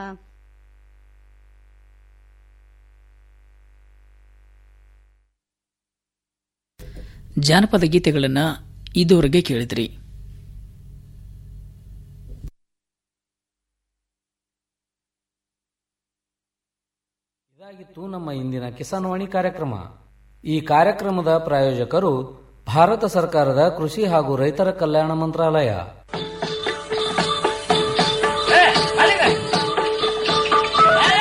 ಜಾನಪದ ಗೀತೆಗಳನ್ನ ಇದುವರೆಗೆ ಕೇಳಿದ್ರಿ ಇದಾಗಿತ್ತು ನಮ್ಮ ಇಂದಿನ ಕಿಸಾನ್ ವಾಣಿ ಕಾರ್ಯಕ್ರಮ ಈ ಕಾರ್ಯಕ್ರಮದ ಪ್ರಾಯೋಜಕರು ಭಾರತ ಸರ್ಕಾರದ ಕೃಷಿ ಹಾಗೂ ರೈತರ ಕಲ್ಯಾಣ ಮಂತ್ರಾಲಯ